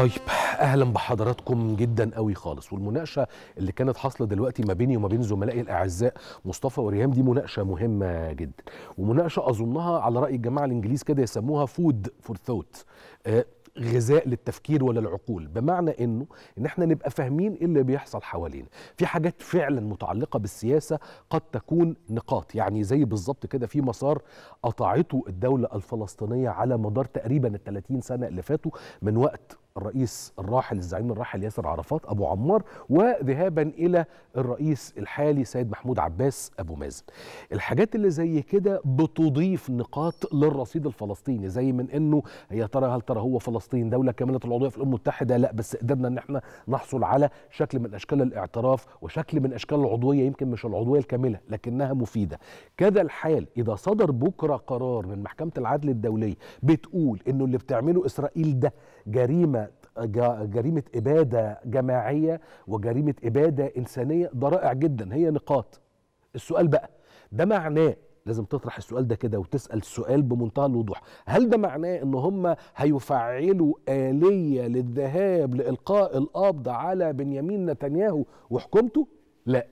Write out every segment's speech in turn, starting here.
طيب اهلا بحضراتكم جدا قوي خالص والمناقشه اللي كانت حاصله دلوقتي ما بيني وما بين زملائي الاعزاء مصطفى وريهام دي مناقشه مهمه جدا ومناقشه اظنها على راي الجماعه الانجليز كده يسموها فود فور ثوت غذاء للتفكير ولا العقول بمعنى انه ان احنا نبقى فاهمين ايه اللي بيحصل حوالينا في حاجات فعلا متعلقه بالسياسه قد تكون نقاط يعني زي بالظبط كده في مسار قطعته الدوله الفلسطينيه على مدار تقريبا ال 30 سنه اللي فاتوا من وقت الرئيس الراحل الزعيم الراحل ياسر عرفات ابو عمار وذهابا الى الرئيس الحالي سيد محمود عباس ابو مازن. الحاجات اللي زي كده بتضيف نقاط للرصيد الفلسطيني زي من انه يا ترى هل ترى هو فلسطين دوله كامله العضويه في الامم المتحده؟ لا بس قدرنا ان احنا نحصل على شكل من اشكال الاعتراف وشكل من اشكال العضويه يمكن مش العضويه الكامله لكنها مفيده. كذا الحال اذا صدر بكره قرار من محكمه العدل الدوليه بتقول انه اللي بتعمله اسرائيل ده جريمه جريمة إبادة جماعية وجريمة إبادة إنسانية ده رائع جدا هي نقاط السؤال بقى ده معناه لازم تطرح السؤال ده كده وتسأل السؤال بمنتهى الوضوح هل ده معناه ان هم هيفعلوا آلية للذهاب لإلقاء القبض على بنيامين نتنياهو وحكومته لا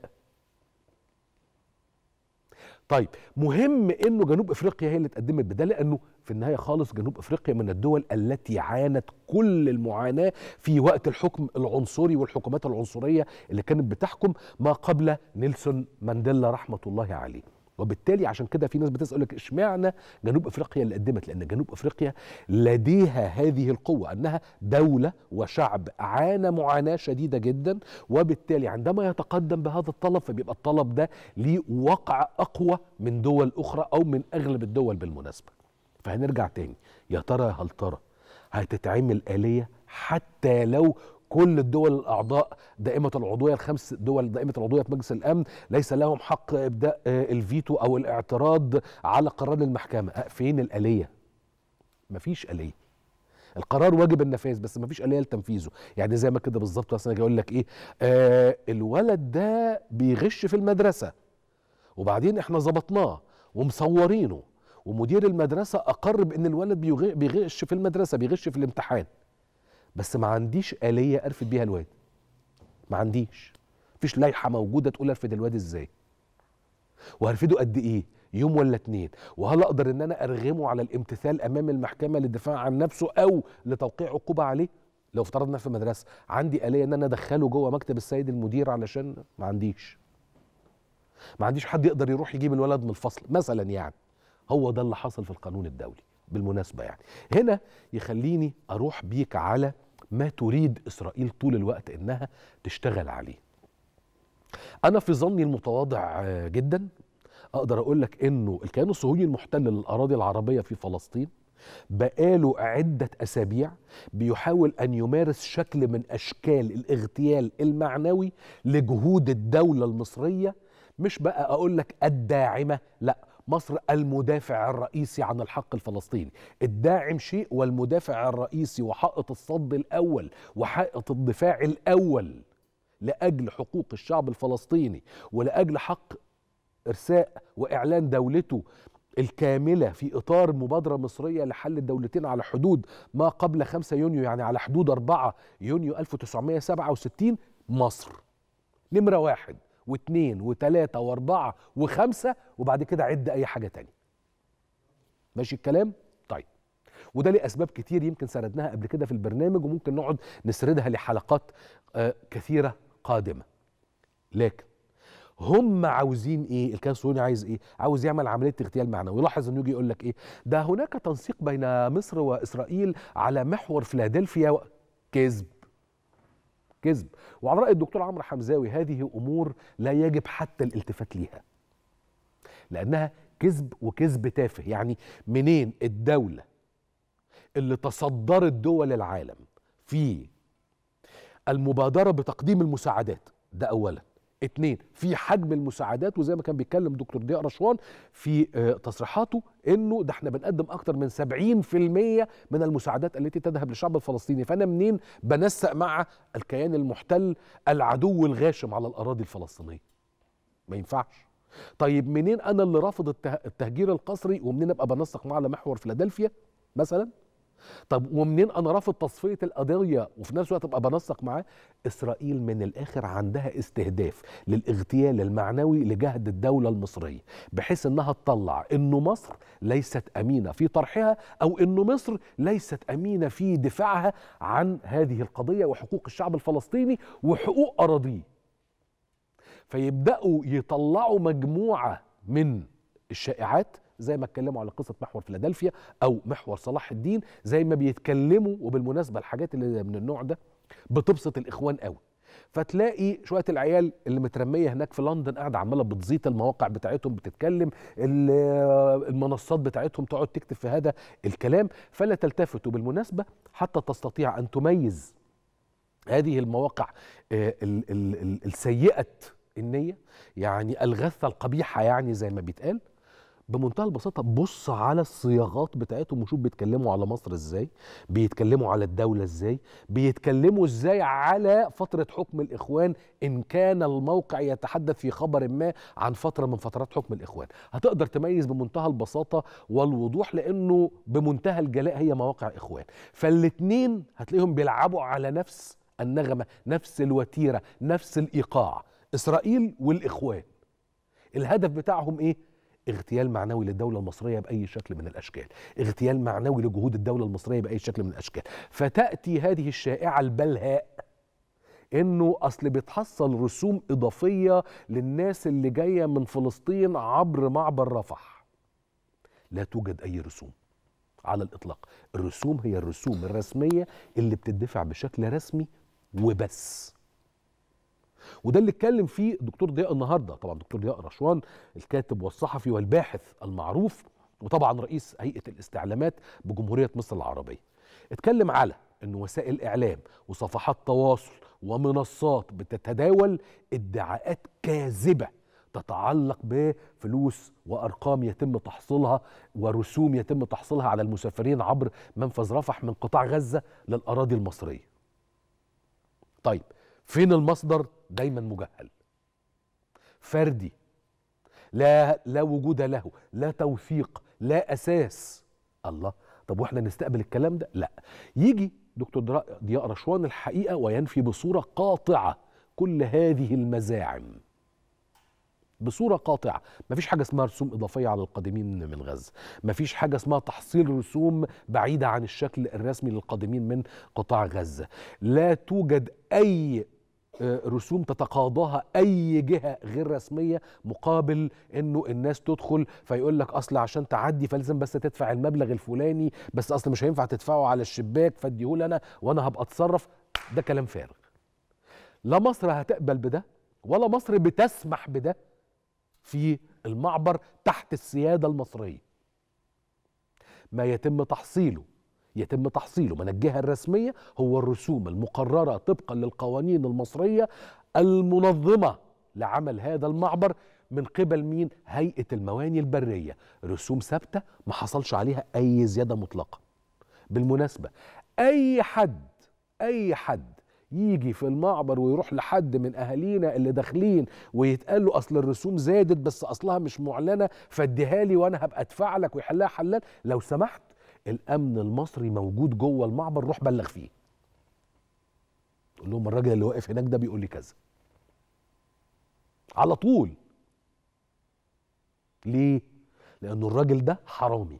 طيب مهم انه جنوب افريقيا هي اللي اتقدمت بده لانه في النهايه خالص جنوب افريقيا من الدول التي عانت كل المعاناه في وقت الحكم العنصري والحكومات العنصريه اللي كانت بتحكم ما قبل نيلسون مانديلا رحمه الله عليه. وبالتالي عشان كده في ناس بتسال لك اشمعنى جنوب افريقيا اللي قدمت لان جنوب افريقيا لديها هذه القوه انها دوله وشعب عانى معاناه شديده جدا وبالتالي عندما يتقدم بهذا الطلب فبيبقى الطلب ده ليه وقع اقوى من دول اخرى او من اغلب الدول بالمناسبه فهنرجع تاني يا ترى هل ترى هتتعمل آلية حتى لو كل الدول الأعضاء دائمة العضوية الخمس دول دائمة العضوية في مجلس الأمن ليس لهم حق إبداء الفيتو أو الاعتراض على قرار المحكمة فين الآلية؟ مفيش آلية القرار واجب النفاذ بس مفيش آلية لتنفيذه يعني زي ما كده بالظبط مثلا اجي اقول لك ايه آه الولد ده بيغش في المدرسة وبعدين احنا ظبطناه ومصورينه ومدير المدرسة أقر بأن الولد بيغش في المدرسة بيغش في الامتحان بس ما عنديش آلية أرفد بيها الواد ما عنديش مفيش لائحة موجودة تقول أرفد الواد إزاي وهرفده قد إيه يوم ولا اتنين وهل أقدر أن أنا أرغمه على الامتثال أمام المحكمة للدفاع عن نفسه أو لتوقيع عقوبة عليه لو افترضنا في مدرسة عندي آلية أن أنا أدخله جوه مكتب السيد المدير علشان ما عنديش ما عنديش حد يقدر يروح يجيب الولد من الفصل مثلا يعني هو ده اللي حصل في القانون الدولي بالمناسبة يعني هنا يخليني أروح بيك على ما تريد إسرائيل طول الوقت إنها تشتغل عليه أنا في ظني المتواضع جدا أقدر أقول لك إنه الكيان الصهيوني المحتل للأراضي العربية في فلسطين بقاله عدة أسابيع بيحاول أن يمارس شكل من أشكال الاغتيال المعنوي لجهود الدولة المصرية مش بقى أقول لك الداعمة لأ مصر المدافع الرئيسي عن الحق الفلسطيني الداعم شيء والمدافع الرئيسي وحائط الصد الأول وحائط الدفاع الأول لأجل حقوق الشعب الفلسطيني ولأجل حق إرساء وإعلان دولته الكاملة في إطار مبادرة مصرية لحل الدولتين على حدود ما قبل 5 يونيو يعني على حدود 4 يونيو 1967 مصر نمرة واحد واثنين وثلاثة واربعة وخمسة وبعد كده عد أي حاجة تانية ماشي الكلام؟ طيب وده ليه أسباب كتير يمكن سردناها قبل كده في البرنامج وممكن نقعد نسردها لحلقات آه كثيرة قادمة لكن هم عاوزين ايه الكيان الصهيوني عايز ايه عاوز يعمل عمليه اغتيال معنوي لاحظ انه يجي يقول لك ايه ده هناك تنسيق بين مصر واسرائيل على محور فيلادلفيا كذب كذب وعلى راي الدكتور عمرو حمزاوي هذه امور لا يجب حتى الالتفات ليها لانها كذب وكذب تافه يعني منين الدوله اللي تصدرت دول العالم في المبادره بتقديم المساعدات ده اولا اتنين في حجم المساعدات وزي ما كان بيتكلم دكتور ضياء رشوان في تصريحاته انه ده احنا بنقدم اكتر من 70% من المساعدات التي تذهب للشعب الفلسطيني فانا منين بنسق مع الكيان المحتل العدو الغاشم على الاراضي الفلسطينيه ما ينفعش طيب منين انا اللي رافض التهجير القسري ومنين ابقى بنسق معاه على محور فيلادلفيا مثلا طب ومنين انا رافض تصفيه القضيه وفي نفس الوقت ابقى بنسق معاه اسرائيل من الاخر عندها استهداف للاغتيال المعنوي لجهد الدوله المصريه بحيث انها تطلع انه مصر ليست امينه في طرحها او انه مصر ليست امينه في دفاعها عن هذه القضيه وحقوق الشعب الفلسطيني وحقوق اراضيه فيبداوا يطلعوا مجموعه من الشائعات زي ما اتكلموا على قصه محور فيلادلفيا او محور صلاح الدين زي ما بيتكلموا وبالمناسبه الحاجات اللي من النوع ده بتبسط الاخوان قوي فتلاقي شويه العيال اللي مترميه هناك في لندن قاعده عماله بتزيط المواقع بتاعتهم بتتكلم المنصات بتاعتهم تقعد تكتب في هذا الكلام فلا تلتفت وبالمناسبه حتى تستطيع ان تميز هذه المواقع السيئه النيه يعني الغثه القبيحه يعني زي ما بيتقال بمنتهى البساطة بص على الصياغات بتاعتهم وشوف بيتكلموا على مصر ازاي بيتكلموا على الدولة ازاي بيتكلموا ازاي على فترة حكم الإخوان إن كان الموقع يتحدث في خبر ما عن فترة من فترات حكم الإخوان هتقدر تميز بمنتهى البساطة والوضوح لأنه بمنتهى الجلاء هي مواقع إخوان فالاتنين هتلاقيهم بيلعبوا على نفس النغمة نفس الوتيرة نفس الإيقاع إسرائيل والإخوان الهدف بتاعهم إيه؟ اغتيال معنوي للدولة المصرية بأي شكل من الأشكال اغتيال معنوي لجهود الدولة المصرية بأي شكل من الأشكال فتأتي هذه الشائعة البلهاء انه اصل بيتحصل رسوم اضافيه للناس اللي جايه من فلسطين عبر معبر رفح لا توجد اي رسوم على الاطلاق الرسوم هي الرسوم الرسميه اللي بتدفع بشكل رسمي وبس وده اللي اتكلم فيه الدكتور ضياء النهارده طبعا دكتور ضياء رشوان الكاتب والصحفي والباحث المعروف وطبعا رئيس هيئه الاستعلامات بجمهوريه مصر العربيه اتكلم على ان وسائل اعلام وصفحات تواصل ومنصات بتتداول ادعاءات كاذبه تتعلق بفلوس وارقام يتم تحصيلها ورسوم يتم تحصيلها على المسافرين عبر منفذ رفح من قطاع غزه للاراضي المصريه. طيب فين المصدر دايما مجهل فردي لا لا وجود له لا توثيق لا اساس الله طب واحنا نستقبل الكلام ده لا يجي دكتور ضياء رشوان الحقيقه وينفي بصوره قاطعه كل هذه المزاعم بصوره قاطعه مفيش حاجه اسمها رسوم اضافيه على القادمين من غزه مفيش حاجه اسمها تحصيل رسوم بعيده عن الشكل الرسمي للقادمين من قطاع غزه لا توجد اي رسوم تتقاضاها اي جهه غير رسميه مقابل انه الناس تدخل فيقول لك اصل عشان تعدي فلازم بس تدفع المبلغ الفلاني بس اصل مش هينفع تدفعه على الشباك فاديهولي انا وانا هبقى اتصرف ده كلام فارغ لا مصر هتقبل بده ولا مصر بتسمح بده في المعبر تحت السياده المصريه ما يتم تحصيله يتم تحصيله من الجهة الرسمية هو الرسوم المقررة طبقا للقوانين المصرية المنظمة لعمل هذا المعبر من قبل مين؟ هيئة المواني البرية رسوم ثابتة ما حصلش عليها أي زيادة مطلقة بالمناسبة أي حد أي حد يجي في المعبر ويروح لحد من اهالينا اللي داخلين ويتقال له اصل الرسوم زادت بس اصلها مش معلنه فاديها لي وانا هبقى ادفع لك ويحلها حلال لو سمحت الامن المصري موجود جوه المعبر روح بلغ فيه قول لهم الراجل اللي واقف هناك ده بيقول لي كذا على طول ليه لانه الراجل ده حرامي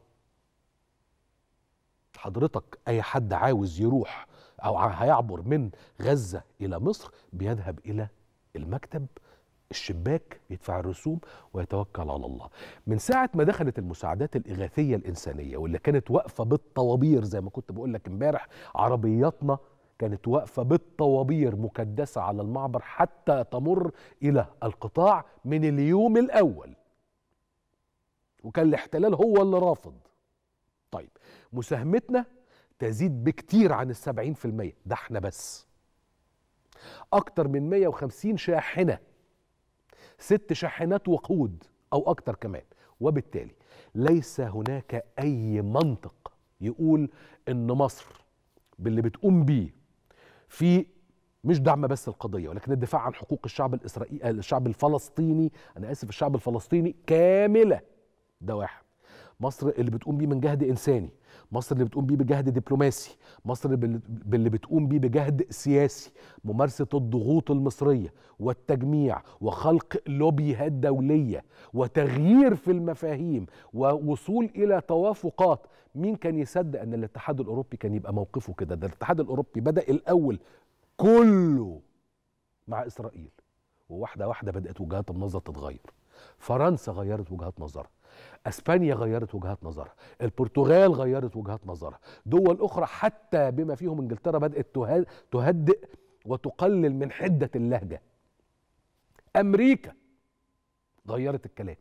حضرتك اي حد عاوز يروح او هيعبر من غزه الى مصر بيذهب الى المكتب الشباك يدفع الرسوم ويتوكل على الله من ساعة ما دخلت المساعدات الإغاثية الإنسانية واللي كانت واقفة بالطوابير زي ما كنت بقول لك امبارح عربياتنا كانت واقفة بالطوابير مكدسة على المعبر حتى تمر إلى القطاع من اليوم الأول وكان الاحتلال هو اللي رافض طيب مساهمتنا تزيد بكتير عن السبعين في المية ده احنا بس أكتر من 150 شاحنة ست شاحنات وقود او اكتر كمان وبالتالي ليس هناك اي منطق يقول ان مصر باللي بتقوم بيه في مش دعم بس القضيه ولكن الدفاع عن حقوق الشعب الاسرائيلي الشعب الفلسطيني انا اسف الشعب الفلسطيني كامله ده واحد مصر اللي بتقوم بيه من جهد انساني مصر اللي بتقوم بيه بجهد دبلوماسي مصر باللي بتقوم بيه بجهد سياسي ممارسة الضغوط المصرية والتجميع وخلق لوبيهات دولية وتغيير في المفاهيم ووصول إلى توافقات مين كان يصدق أن الاتحاد الأوروبي كان يبقى موقفه كده ده الاتحاد الأوروبي بدأ الأول كله مع إسرائيل وواحدة واحدة بدأت وجهات النظر تتغير فرنسا غيرت وجهات نظرها اسبانيا غيرت وجهات نظرها البرتغال غيرت وجهات نظرها دول اخرى حتى بما فيهم انجلترا بدات تهدئ وتقلل من حده اللهجه امريكا غيرت الكلام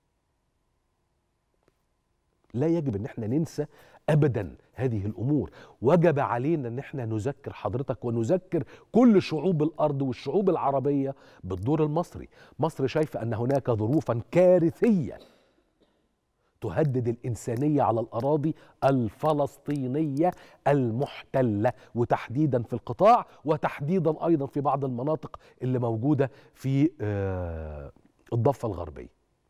لا يجب ان احنا ننسى ابدا هذه الامور وجب علينا ان احنا نذكر حضرتك ونذكر كل شعوب الارض والشعوب العربيه بالدور المصري مصر شايفه ان هناك ظروفا كارثيه تهدد الإنسانية على الأراضي الفلسطينية المحتلة وتحديدا في القطاع وتحديدا أيضا في بعض المناطق اللي موجودة في الضفة الغربية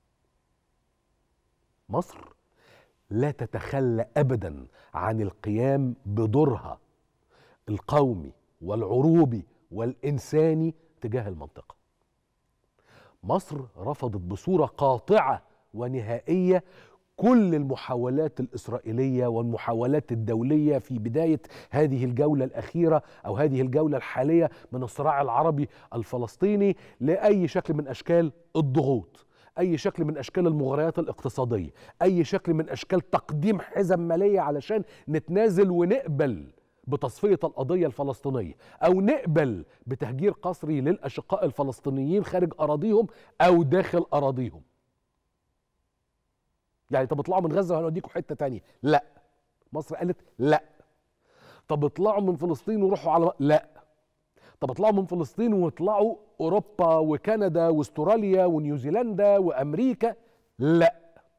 مصر لا تتخلى أبدا عن القيام بدورها القومي والعروبي والإنساني تجاه المنطقة مصر رفضت بصورة قاطعة ونهائية كل المحاولات الإسرائيلية والمحاولات الدولية في بداية هذه الجولة الأخيرة أو هذه الجولة الحالية من الصراع العربي الفلسطيني لأي شكل من أشكال الضغوط أي شكل من أشكال المغريات الاقتصادية أي شكل من أشكال تقديم حزم مالية علشان نتنازل ونقبل بتصفية القضية الفلسطينية أو نقبل بتهجير قسري للأشقاء الفلسطينيين خارج أراضيهم أو داخل أراضيهم يعني طب اطلعوا من غزه وهنوديكم حته تانية لا مصر قالت لا طب اطلعوا من فلسطين وروحوا على لا طب اطلعوا من فلسطين واطلعوا اوروبا وكندا واستراليا ونيوزيلندا وامريكا لا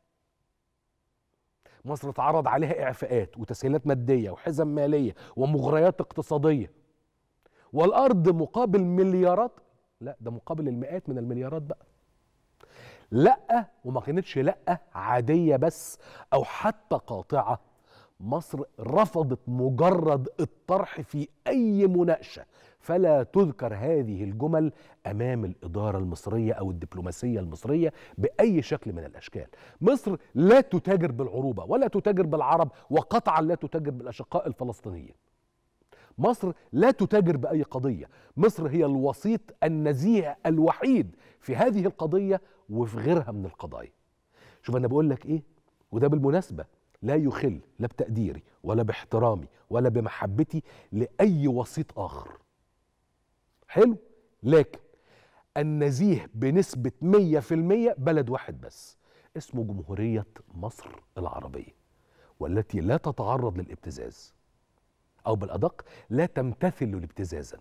مصر اتعرض عليها اعفاءات وتسهيلات ماديه وحزم ماليه ومغريات اقتصاديه والارض مقابل مليارات لا ده مقابل المئات من المليارات بقى لا وما كانتش لا عاديه بس او حتى قاطعه مصر رفضت مجرد الطرح في اي مناقشه فلا تذكر هذه الجمل امام الاداره المصريه او الدبلوماسيه المصريه باي شكل من الاشكال مصر لا تتاجر بالعروبه ولا تتاجر بالعرب وقطعا لا تتاجر بالاشقاء الفلسطينيين مصر لا تتاجر باي قضيه مصر هي الوسيط النزيه الوحيد في هذه القضيه وفي غيرها من القضايا شوف انا بقول لك ايه وده بالمناسبه لا يخل لا بتقديري ولا باحترامي ولا بمحبتي لاي وسيط اخر حلو لكن النزيه بنسبة 100% بلد واحد بس اسمه جمهورية مصر العربية والتي لا تتعرض للابتزاز أو بالأدق لا تمتثل لابتزازا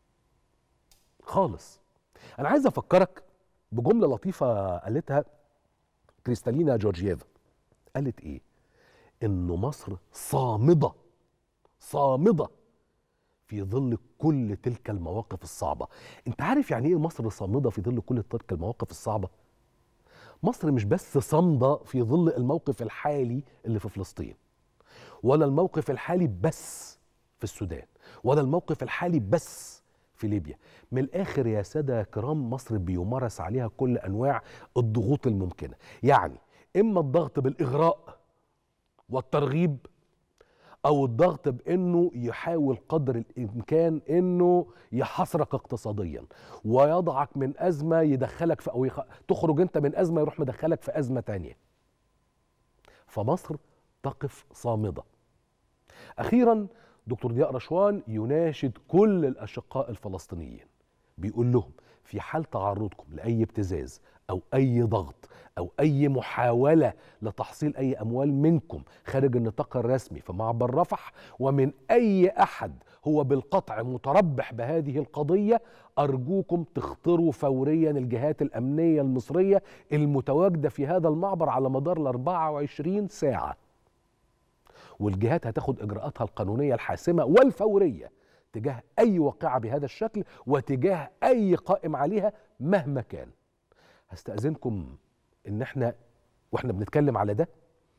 خالص أنا عايز أفكرك بجملة لطيفة قالتها كريستالينا جورجييفا قالت إيه؟ إنه مصر صامدة صامدة في ظل كل تلك المواقف الصعبة انت عارف يعني ايه مصر صامدة في ظل كل تلك المواقف الصعبة مصر مش بس صامدة في ظل الموقف الحالي اللي في فلسطين ولا الموقف الحالي بس في السودان ولا الموقف الحالي بس في ليبيا من الاخر يا سادة كرام مصر بيمارس عليها كل انواع الضغوط الممكنة يعني اما الضغط بالاغراء والترغيب او الضغط بانه يحاول قدر الامكان انه يحصرك اقتصاديا ويضعك من ازمه يدخلك في او يخ... تخرج انت من ازمه يروح مدخلك في ازمه تانية فمصر تقف صامده اخيرا دكتور ضياء رشوان يناشد كل الاشقاء الفلسطينيين بيقول لهم في حال تعرضكم لاي ابتزاز او اي ضغط او اي محاوله لتحصيل اي اموال منكم خارج النطاق الرسمي في معبر رفح ومن اي احد هو بالقطع متربح بهذه القضيه ارجوكم تخطروا فوريا الجهات الامنيه المصريه المتواجده في هذا المعبر على مدار ال 24 ساعه والجهات هتاخد اجراءاتها القانونيه الحاسمه والفوريه تجاه اي واقعه بهذا الشكل وتجاه اي قائم عليها مهما كان هستأذنكم ان احنا واحنا بنتكلم على ده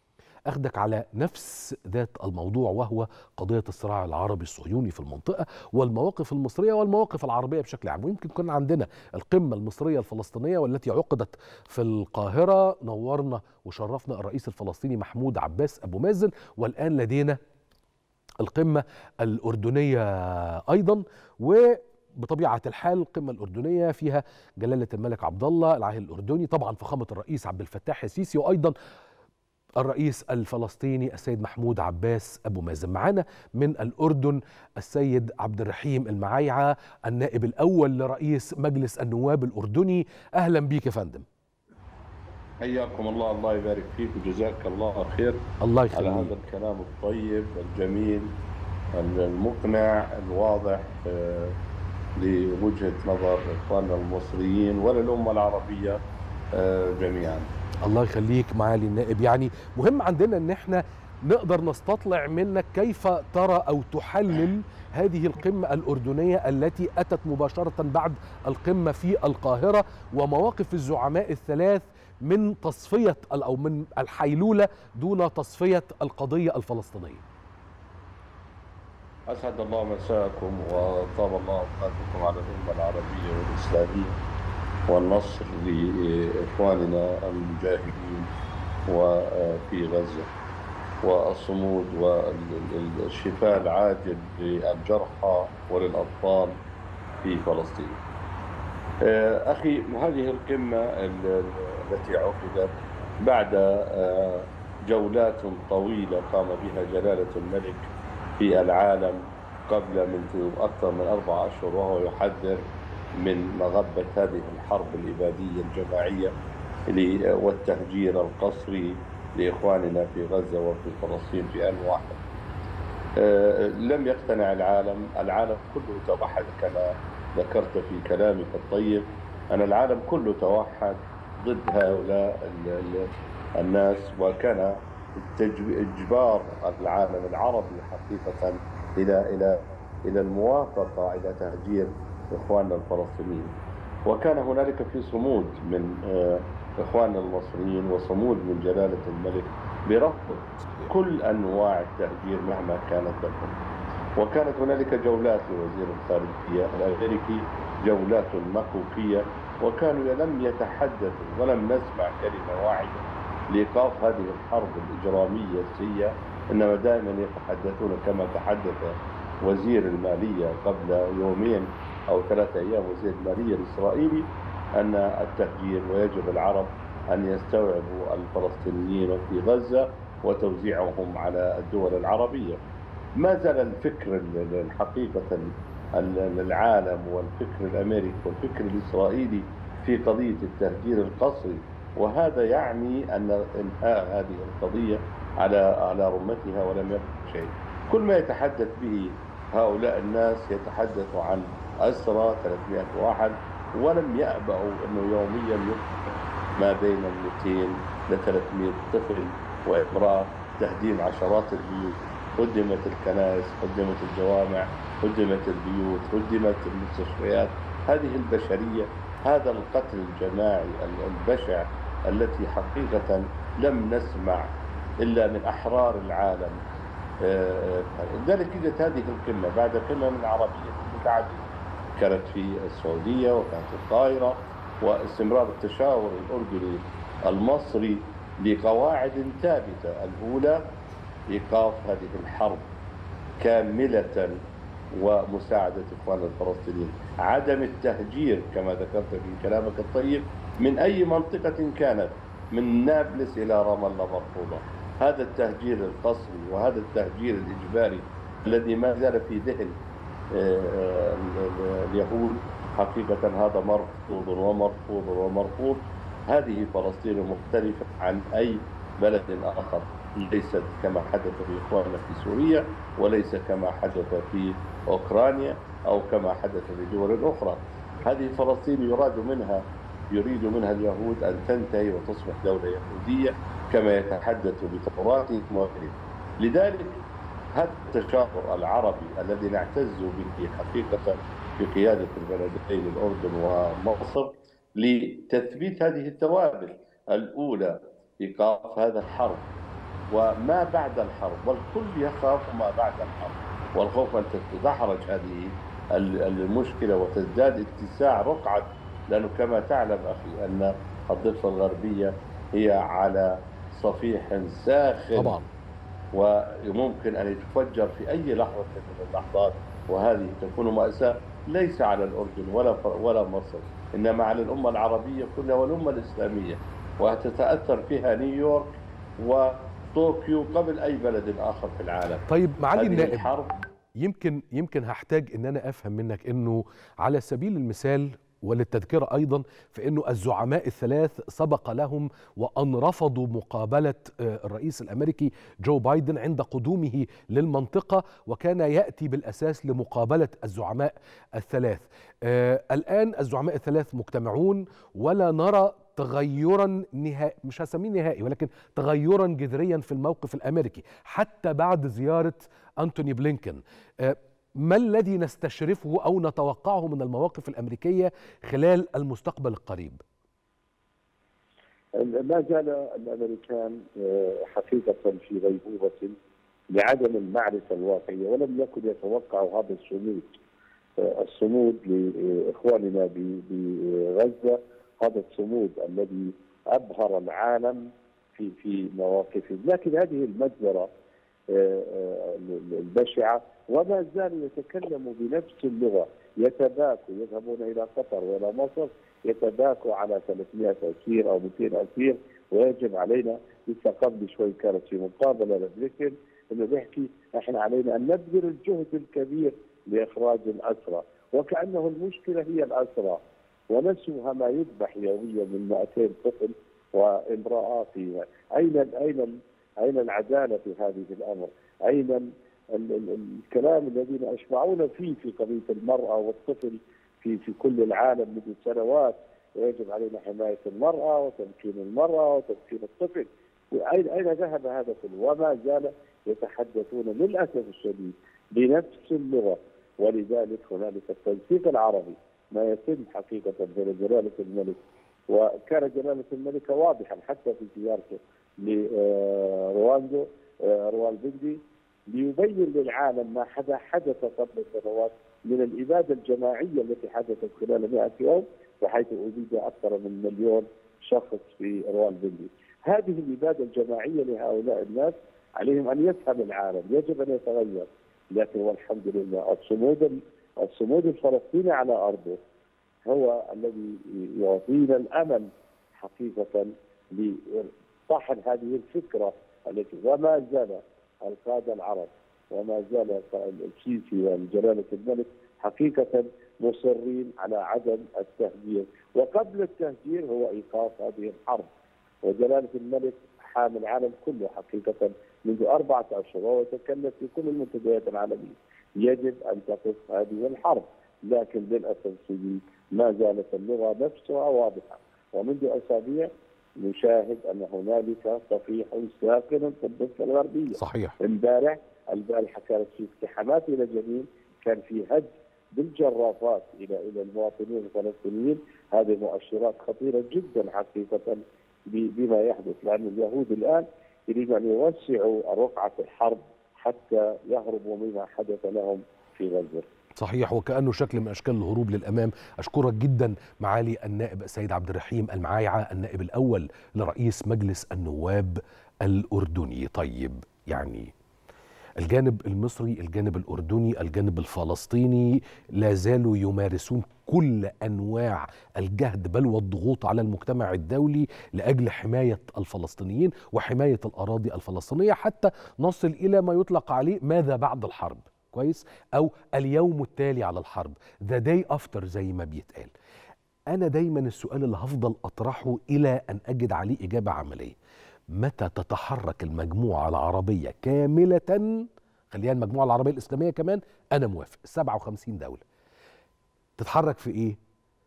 اخدك على نفس ذات الموضوع وهو قضيه الصراع العربي الصهيوني في المنطقه والمواقف المصريه والمواقف العربيه بشكل عام ويمكن كنا عندنا القمه المصريه الفلسطينيه والتي عقدت في القاهره نورنا وشرفنا الرئيس الفلسطيني محمود عباس ابو مازن والان لدينا القمه الاردنيه ايضا و بطبيعه الحال القمه الاردنيه فيها جلاله الملك عبد الله العاهل الاردني طبعا فخامه الرئيس عبد الفتاح السيسي وايضا الرئيس الفلسطيني السيد محمود عباس ابو مازن معانا من الاردن السيد عبد الرحيم المعايعه النائب الاول لرئيس مجلس النواب الاردني اهلا بيك يا فندم حياكم الله الله يبارك فيك وجزاك الله خير الله على يخليك هذا الكلام الطيب الجميل المقنع الواضح آه، لوجهة نظر إخواننا المصريين وللأمة العربية آه، جميعا الله يخليك معالي النائب يعني مهم عندنا ان احنا نقدر نستطلع منك كيف ترى او تحلل هذه القمة الأردنية التي أتت مباشرة بعد القمة في القاهرة ومواقف الزعماء الثلاث من تصفية أو من الحيلولة دون تصفية القضية الفلسطينية أسعد الله مساءكم وطاب الله أوقاتكم على الأمة العربية والإسلامية والنصر لإخواننا المجاهدين وفي غزة والصمود والشفاء العاجل للجرحى وللأطفال في فلسطين آه، أخي هذه القمة ال- التي عقدت بعد آه، جولات طويلة قام بها جلالة الملك في العالم قبل من أكثر من أربع أشهر وهو يحذر من مغبة هذه الحرب الإبادية الجماعية ل- والتهجير القسري لإخواننا في غزة وفي فلسطين في آن واحد آه، لم يقتنع العالم العالم كله توحد كما ذكرت في كلامك الطيب أن العالم كله توحد ضد هؤلاء ال- ال- الناس وكان التج- إجبار العالم العربي حقيقة إلى إلى إلى الموافقة إلى تهجير إخواننا الفلسطينيين وكان هنالك في صمود من آه، إخواننا المصريين وصمود من جلالة الملك برفض كل أنواع التهجير مهما كانت لكم وكانت هنالك جولات لوزير الخارجية الأمريكي جولات مكوكية وكانوا لم يتحدثوا ولم نسمع كلمة واحدة لإيقاف هذه الحرب الإجرامية السيئة إنما دائما يتحدثون كما تحدث وزير المالية قبل يومين أو ثلاثة أيام وزير المالية الإسرائيلي أن التهجير ويجب العرب أن يستوعبوا الفلسطينيين في غزة وتوزيعهم على الدول العربية ما زال الفكر ال- ال- الحقيقة ال- العالم والفكر الأمريكي والفكر الإسرائيلي في قضية التهجير القسري وهذا يعني أن إنهاء هذه القضية على على رمتها ولم يبقى شيء كل ما يتحدث به هؤلاء الناس يتحدث عن أسرى 300 واحد ولم يأبأوا أنه يوميا يقتل ما بين 200 ل 300 طفل وامرأة تهديم عشرات البيوت هدمت الكنائس هدمت الجوامع هدمت البيوت هدمت المستشفيات هذه البشرية هذا القتل الجماعي البشع التي حقيقة لم نسمع إلا من أحرار العالم آه، لذلك اجت هذه القمة بعد قمة من عربية متعددة كانت في السعودية وكانت في القاهرة واستمرار التشاور الأردني المصري لقواعد ثابتة الأولى إيقاف هذه الحرب كاملة ومساعدة إخواننا الفلسطينيين عدم التهجير كما ذكرت في كلامك الطيب من أي منطقة كانت من نابلس إلى رام الله مرفوضة هذا التهجير القسري وهذا التهجير الإجباري الذي ما زال في ذهن آه، آه، اليهود حقيقة هذا مرفوض ومرفوض ومرفوض هذه فلسطين مختلفة عن أي بلد آخر ليست كما حدث لإخواننا في سوريا وليس كما حدث في أوكرانيا أو كما حدث في دول أخرى هذه فلسطين يراد منها يريد منها اليهود أن تنتهي وتصبح دولة يهودية كما يتحدث بتوراتهم وغيره لذلك هذا التشاور العربي الذي نعتز به حقيقة بقيادة البلدين الأردن ومصر لتثبيت هذه الثوابت الأولى إيقاف هذا الحرب وما بعد الحرب والكل يخاف ما بعد الحرب والخوف أن تتدحرج هذه المشكلة وتزداد اتساع رقعة لأنه كما تعلم أخي أن الضفة الغربية هي على صفيح ساخن طبعا وممكن أن يتفجر في أي لحظة من اللحظات وهذه تكون مأساة ليس على الأردن ولا ولا مصر إنما على الأمة العربية كلها والأمة الإسلامية وتتأثر فيها نيويورك وطوكيو قبل أي بلد آخر في العالم طيب معالي هذه النائب الحرب يمكن يمكن هحتاج ان انا افهم منك انه على سبيل المثال وللتذكرة أيضا فإنه الزعماء الثلاث سبق لهم وأن رفضوا مقابلة آه، الرئيس الأمريكي جو بايدن عند قدومه للمنطقة وكان يأتي بالأساس لمقابلة الزعماء الثلاث آه، الآن الزعماء الثلاث مجتمعون ولا نرى تغيرا نهائي مش هسميه نهائي ولكن تغيرا جذريا في الموقف الامريكي حتى بعد زياره انتوني بلينكن آه، ما الذي نستشرفه او نتوقعه من المواقف الامريكيه خلال المستقبل القريب ما زال الامريكان آه، حقيقه في غيبوبه لعدم المعرفه الواقعيه ولم يكن يتوقعوا هذا الصمود آه، الصمود لاخواننا بغزه هذا الصمود الذي ابهر العالم في في مواقفه، لكن هذه المجزره آه، آه، البشعه وما زالوا يتكلموا بنفس اللغه يتباكوا يذهبون الى قطر والى مصر يتباكوا على 300 اسير او 200 اسير ويجب علينا لسه قبل شوي كانت في مقابله لبليكن انه بيحكي احنا علينا ان نبذل الجهد الكبير لاخراج الاسرى وكانه المشكله هي الاسرى ونسوا ما يذبح يوميا من 200 طفل وامراه في اين اين اين العداله في هذه الامر؟ اين الكلام الذين اشبعونا فيه في قضيه المراه والطفل في في كل العالم منذ سنوات ويجب علينا حمايه المراه وتمكين المراه وتمكين الطفل اين اين ذهب هذا كله؟ وما زال يتحدثون للاسف الشديد بنفس اللغه ولذلك هنالك التنسيق العربي ما يتم حقيقه بين جلاله الملك وكان جلاله الملك واضحا حتى في زيارته لرواندو روالبندي ليبين للعالم ما حدا حدث قبل سنوات من الاباده الجماعيه التي حدثت خلال 100 يوم بحيث ابيد اكثر من مليون شخص في روالبندي. هذه الاباده الجماعيه لهؤلاء الناس عليهم ان يفهم العالم، يجب ان يتغير، لكن والحمد لله الصمود الصمود الفلسطيني على ارضه هو الذي يعطينا الامل حقيقه لطحن هذه الفكره التي وما زال القاده العرب وما زال السيسي وجلاله الملك حقيقه مصرين على عدم التهجير وقبل التهجير هو ايقاف هذه الحرب وجلاله الملك حامل العالم كله حقيقه منذ اربعه اشهر وهو يتكلم في كل المنتديات العالميه يجب ان تقف هذه الحرب لكن للاسف الشديد ما زالت اللغه نفسها واضحه ومنذ اسابيع نشاهد ان هنالك صفيح ساكن في الضفه الغربيه صحيح امبارح البارحه كانت في اقتحامات الى جنين كان في هد بالجرافات الى الى المواطنين الفلسطينيين هذه مؤشرات خطيره جدا حقيقه بما يحدث لان اليهود الان يريدوا ان يوسعوا رقعه الحرب حتى يهربوا مما حدث لهم في غزه. صحيح وكانه شكل من اشكال الهروب للامام اشكرك جدا معالي النائب السيد عبد الرحيم المعايعه النائب الاول لرئيس مجلس النواب الاردني طيب يعني الجانب المصري الجانب الاردني الجانب الفلسطيني لا زالوا يمارسون كل انواع الجهد بل والضغوط على المجتمع الدولي لاجل حمايه الفلسطينيين وحمايه الاراضي الفلسطينيه حتى نصل الى ما يطلق عليه ماذا بعد الحرب كويس او اليوم التالي على الحرب ذا داي افتر زي ما بيتقال انا دايما السؤال اللي هفضل اطرحه الى ان اجد عليه اجابه عمليه متى تتحرك المجموعه العربيه كامله خليها المجموعه العربيه الاسلاميه كمان انا موافق 57 دوله تتحرك في ايه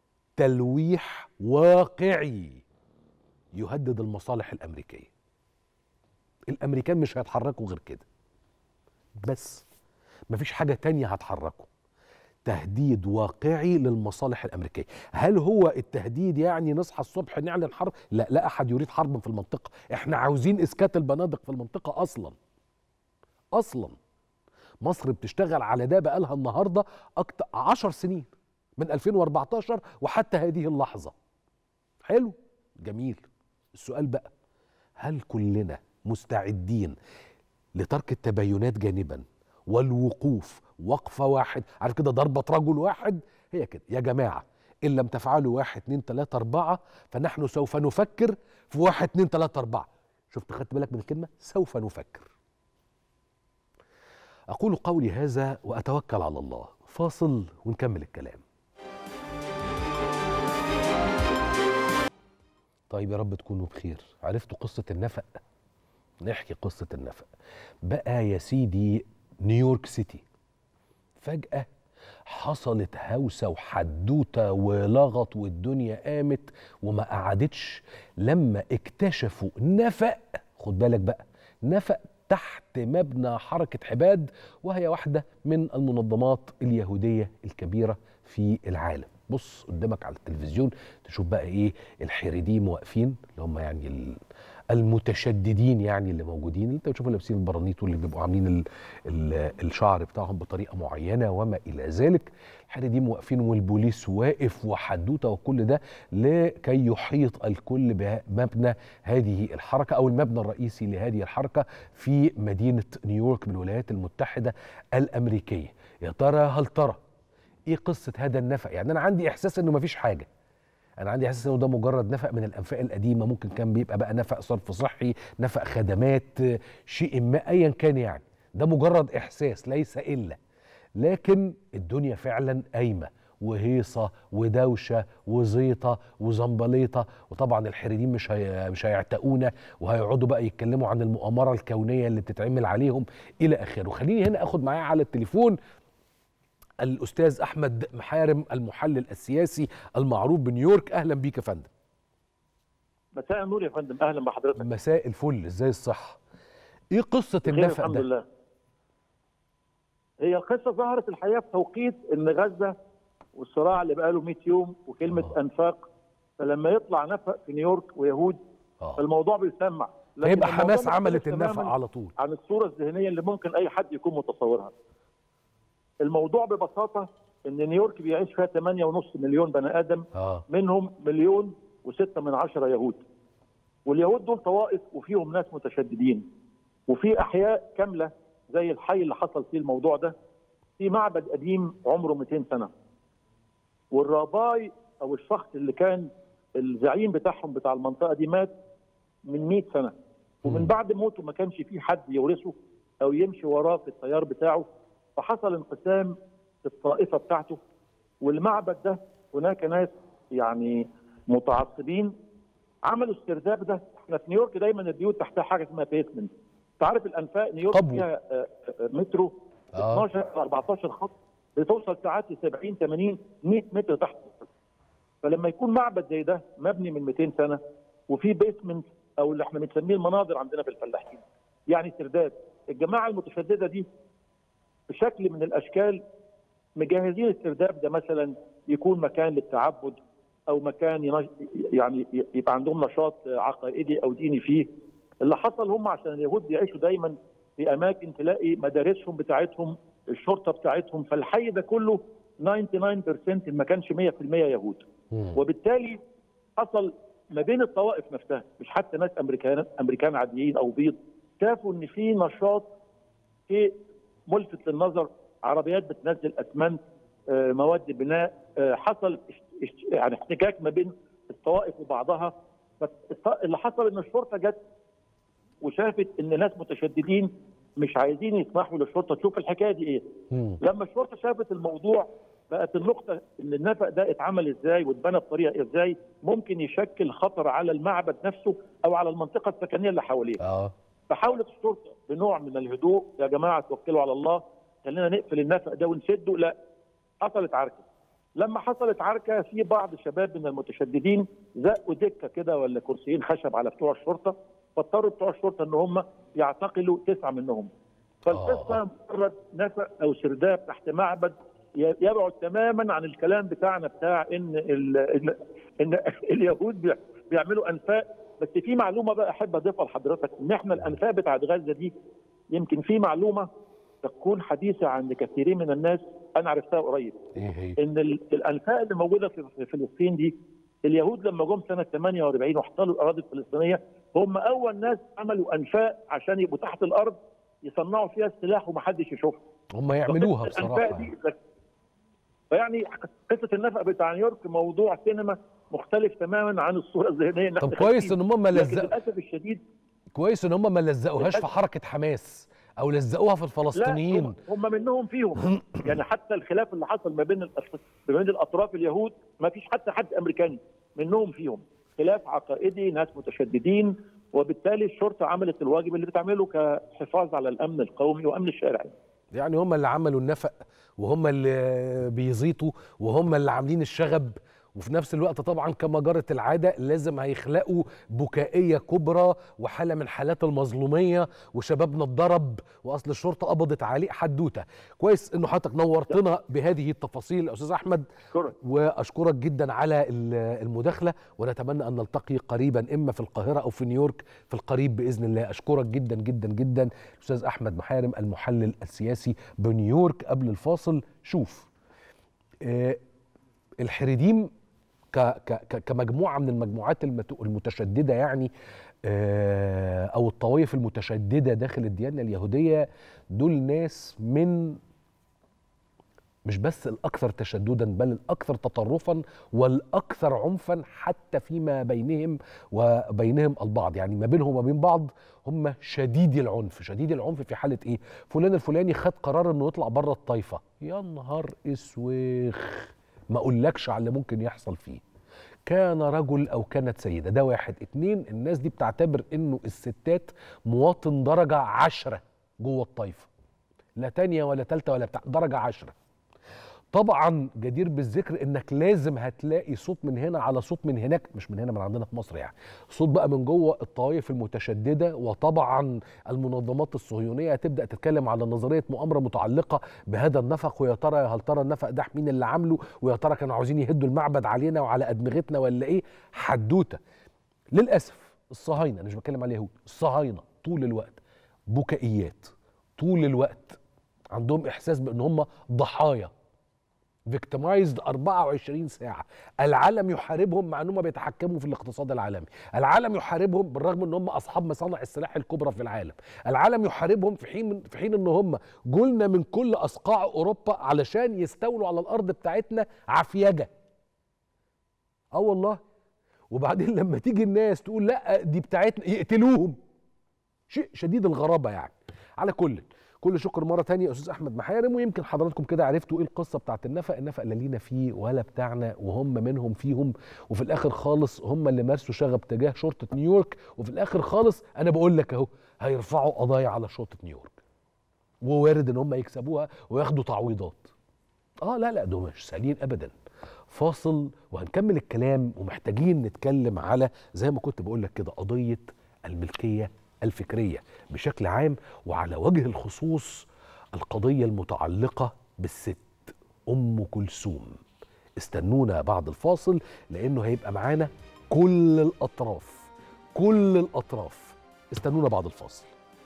تلويح واقعي يهدد المصالح الامريكيه الامريكان مش هيتحركوا غير كده بس مفيش حاجه تانية هتحركوا تهديد واقعي للمصالح الامريكيه هل هو التهديد يعني نصحى الصبح نعلن حرب لا لا احد يريد حرب في المنطقه احنا عاوزين اسكات البنادق في المنطقه اصلا اصلا مصر بتشتغل على ده بقالها النهارده اكتر عشر سنين من 2014 وحتى هذه اللحظه حلو جميل السؤال بقى هل كلنا مستعدين لترك التباينات جانبا والوقوف وقفة واحد عارف كده ضربة رجل واحد هي كده يا جماعة إن لم تفعلوا واحد اتنين تلاتة أربعة فنحن سوف نفكر في واحد اتنين تلاتة أربعة شفت خدت بالك من الكلمة سوف نفكر أقول قولي هذا وأتوكل على الله فاصل ونكمل الكلام طيب يا رب تكونوا بخير عرفتوا قصة النفق نحكي قصة النفق بقى يا سيدي نيويورك سيتي فجأة حصلت هوسة وحدوتة ولغط والدنيا قامت وما قعدتش لما اكتشفوا نفق خد بالك بقى نفق تحت مبنى حركة حباد وهي واحدة من المنظمات اليهودية الكبيرة في العالم بص قدامك على التلفزيون تشوف بقى ايه الحريديم واقفين اللي هم يعني ال- المتشددين يعني اللي موجودين اللي انت بتشوفهم لابسين البرانيت واللي بيبقوا عاملين ال ال الشعر بتاعهم بطريقه معينه وما الى ذلك الحريديم واقفين والبوليس واقف وحدوته وكل ده لكي يحيط الكل بمبنى هذه الحركه او المبنى الرئيسي لهذه الحركه في مدينه نيويورك بالولايات المتحده الامريكيه يا ترى هل ترى ايه قصه هذا النفق يعني انا عندي احساس انه مفيش حاجه انا عندي احساس انه ده مجرد نفق من الانفاق القديمه ممكن كان بيبقى بقى نفق صرف صحي نفق خدمات آه، شيء ما ايا كان يعني ده مجرد احساس ليس الا لكن الدنيا فعلا قايمه وهيصه ودوشه وزيطه وزنبليطه وطبعا الحريدين مش هي مش هيعتقونا وهيقعدوا بقى يتكلموا عن المؤامره الكونيه اللي بتتعمل عليهم الى اخره خليني هنا اخد معايا على التليفون الاستاذ احمد محارم المحلل السياسي المعروف بنيويورك اهلا بيك يا فندم مساء النور يا فندم اهلا بحضرتك مساء الفل ازاي الصحه ايه قصه بخير النفق الحمد ده لله هي القصه ظهرت الحقيقه في توقيت ان غزه والصراع اللي بقاله 100 يوم وكلمه آه. انفاق فلما يطلع نفق في نيويورك ويهود اه فالموضوع بيسمع لكن يبقى الموضوع حماس مختلف عملت تماماً النفق على طول عن الصوره الذهنيه اللي ممكن اي حد يكون متصورها. الموضوع ببساطه ان نيويورك بيعيش فيها 8.5 مليون بني ادم اه منهم مليون وستة من عشرة يهود واليهود دول طوائف وفيهم ناس متشددين وفي أحياء كاملة زي الحي اللي حصل فيه الموضوع ده في معبد قديم عمره 200 سنة والراباي أو الشخص اللي كان الزعيم بتاعهم بتاع المنطقة دي مات من 100 سنة ومن مم. بعد موته ما كانش في حد يورثه أو يمشي وراه في التيار بتاعه فحصل انقسام في الطائفة بتاعته والمعبد ده هناك ناس يعني متعصبين عملوا السرداب ده احنا في نيويورك دايما البيوت تحتها حاجه اسمها بيسمنت انت عارف الانفاق نيويورك قبو. فيها آه، آه، مترو اه 12 14 خط بتوصل ساعات ل 70 80 100 متر تحت فلما يكون معبد زي ده مبني من 200 سنه وفي بيسمنت او اللي احنا بنسميه المناظر عندنا في الفلاحين يعني سرداب الجماعه المتشدده دي بشكل من الاشكال مجهزين السرداب ده مثلا يكون مكان للتعبد او مكان ينش... يعني يبقى عندهم نشاط عقائدي او ديني فيه اللي حصل هم عشان اليهود بيعيشوا دايما في اماكن تلاقي مدارسهم بتاعتهم الشرطه بتاعتهم فالحي ده كله 99% إن ما كانش 100% يهود مم. وبالتالي حصل ما بين الطوائف نفسها مش حتى ناس امريكان امريكان عاديين او بيض شافوا ان في نشاط شيء ملفت للنظر عربيات بتنزل اسمنت آه، مواد بناء آه، حصل اش- اش- يعني احتكاك ما بين الطوائف وبعضها بس الط- اللي حصل ان الشرطه جت وشافت ان ناس متشددين مش عايزين يسمحوا للشرطه تشوف الحكايه دي ايه مم. لما الشرطه شافت الموضوع بقت النقطه ان النفق ده اتعمل ازاي واتبنى بطريقه ازاي ممكن يشكل خطر على المعبد نفسه او على المنطقه السكنيه اللي حواليه اه فحاولت الشرطه بنوع من الهدوء يا جماعه توكلوا على الله خلينا نقفل النفق ده ونسده لا حصلت عركه لما حصلت عركه في بعض الشباب من المتشددين زقوا دكه كده ولا كرسيين خشب على بتوع الشرطه فاضطروا بتوع الشرطه ان هم يعتقلوا تسعه منهم فالقصه آه. مجرد نفق او سرداب تحت معبد ي- يبعد تماما عن الكلام بتاعنا بتاع ان ال ان, إن اليهود بيع- بيعملوا انفاق بس في معلومه بقى احب اضيفها لحضرتك ان احنا الانفاق بتاعت غزه دي يمكن في معلومه تكون حديثه عند كثيرين من الناس انا عرفتها قريب ايه هي ان ال- الانفاق اللي موجوده في في فلسطين دي اليهود لما جم سنه 48 واحتلوا الاراضي الفلسطينيه هم اول ناس عملوا انفاق عشان يبقوا تحت الارض يصنعوا فيها السلاح ومحدش يشوفها هم يعملوها الأنفاق بصراحه دي فيعني قصه النفق بتاع نيويورك موضوع سينما مختلف تماما عن الصوره الذهنيه اللي طب احنا كويس شايفينها. ان هم ما لكن لزقوا للاسف الشديد كويس ان هم ما لزقوهاش في للأسف. حركه حماس او لزقوها في لا الفلسطينيين هم, هم منهم فيهم يعني حتى الخلاف اللي حصل ما بين الأط- ما بين الاطراف اليهود ما فيش حتى حد امريكاني منهم فيهم خلاف عقائدي ناس متشددين وبالتالي الشرطه عملت الواجب اللي بتعمله كحفاظ على الامن القومي وامن الشارع يعني هم اللي عملوا النفق وهم اللي بيزيطوا وهم اللي عاملين الشغب وفي نفس الوقت طبعا كما جرت العاده لازم هيخلقوا بكائيه كبرى وحاله من حالات المظلوميه وشبابنا اتضرب واصل الشرطه قبضت عليه حدوته كويس انه حضرتك نورتنا بهذه التفاصيل يا استاذ احمد شكرا واشكرك جدا على ال- المداخله ونتمنى ان نلتقي قريبا اما في القاهره او في نيويورك في القريب باذن الله اشكرك جدا جدا جدا الاستاذ احمد محارم المحلل السياسي بنيويورك قبل الفاصل شوف آه الحريديم ك ك ك كمجموعه من المجموعات المت- المتشدده يعني آه او الطوائف المتشدده داخل الديانه اليهوديه دول ناس من مش بس الأكثر تشددا بل الأكثر تطرفا والأكثر عنفا حتى فيما بينهم وبينهم البعض يعني ما بينهم وبين بعض هم شديدي العنف شديد العنف في حالة إيه فلان الفلاني خد قرار إنه يطلع بره الطايفة يا نهار اسوخ ما أقولكش على اللي ممكن يحصل فيه كان رجل أو كانت سيدة ده واحد اتنين الناس دي بتعتبر إنه الستات مواطن درجة عشرة جوه الطايفة لا تانية ولا تالتة ولا بتاع درجة عشرة طبعا جدير بالذكر انك لازم هتلاقي صوت من هنا على صوت من هناك مش من هنا من عندنا في مصر يعني صوت بقى من جوه الطوائف المتشدده وطبعا المنظمات الصهيونيه هتبدا تتكلم على نظريه مؤامره متعلقه بهذا النفق ويا ترى هل ترى النفق ده مين اللي عامله ويا ترى كانوا عاوزين يهدوا المعبد علينا وعلى ادمغتنا ولا ايه حدوته للاسف الصهاينه انا مش بتكلم على اليهود الصهاينه طول الوقت بكائيات طول الوقت عندهم احساس بان هم ضحايا فيكتمايزد 24 ساعه العالم يحاربهم مع انهم بيتحكموا في الاقتصاد العالمي العالم يحاربهم بالرغم ان هم اصحاب مصانع السلاح الكبرى في العالم العالم يحاربهم في حين في حين ان هم جولنا من كل اصقاع اوروبا علشان يستولوا على الارض بتاعتنا عفيجه اه والله وبعدين لما تيجي الناس تقول لا دي بتاعتنا يقتلوهم شيء شديد الغرابه يعني على كل كل شكر مره تانية يا استاذ احمد محارم ويمكن حضراتكم كده عرفتوا ايه القصه بتاعت النفق النفق لا لينا فيه ولا بتاعنا وهم منهم فيهم وفي الاخر خالص هم اللي مارسوا شغب تجاه شرطه نيويورك وفي الاخر خالص انا بقول لك اهو هيرفعوا قضايا على شرطه نيويورك ووارد ان هم يكسبوها وياخدوا تعويضات اه لا لا دول مش سهلين ابدا فاصل وهنكمل الكلام ومحتاجين نتكلم على زي ما كنت بقول لك كده قضيه الملكيه الفكريه بشكل عام وعلى وجه الخصوص القضيه المتعلقه بالست ام كلثوم استنونا بعد الفاصل لانه هيبقى معانا كل الاطراف كل الاطراف استنونا بعد الفاصل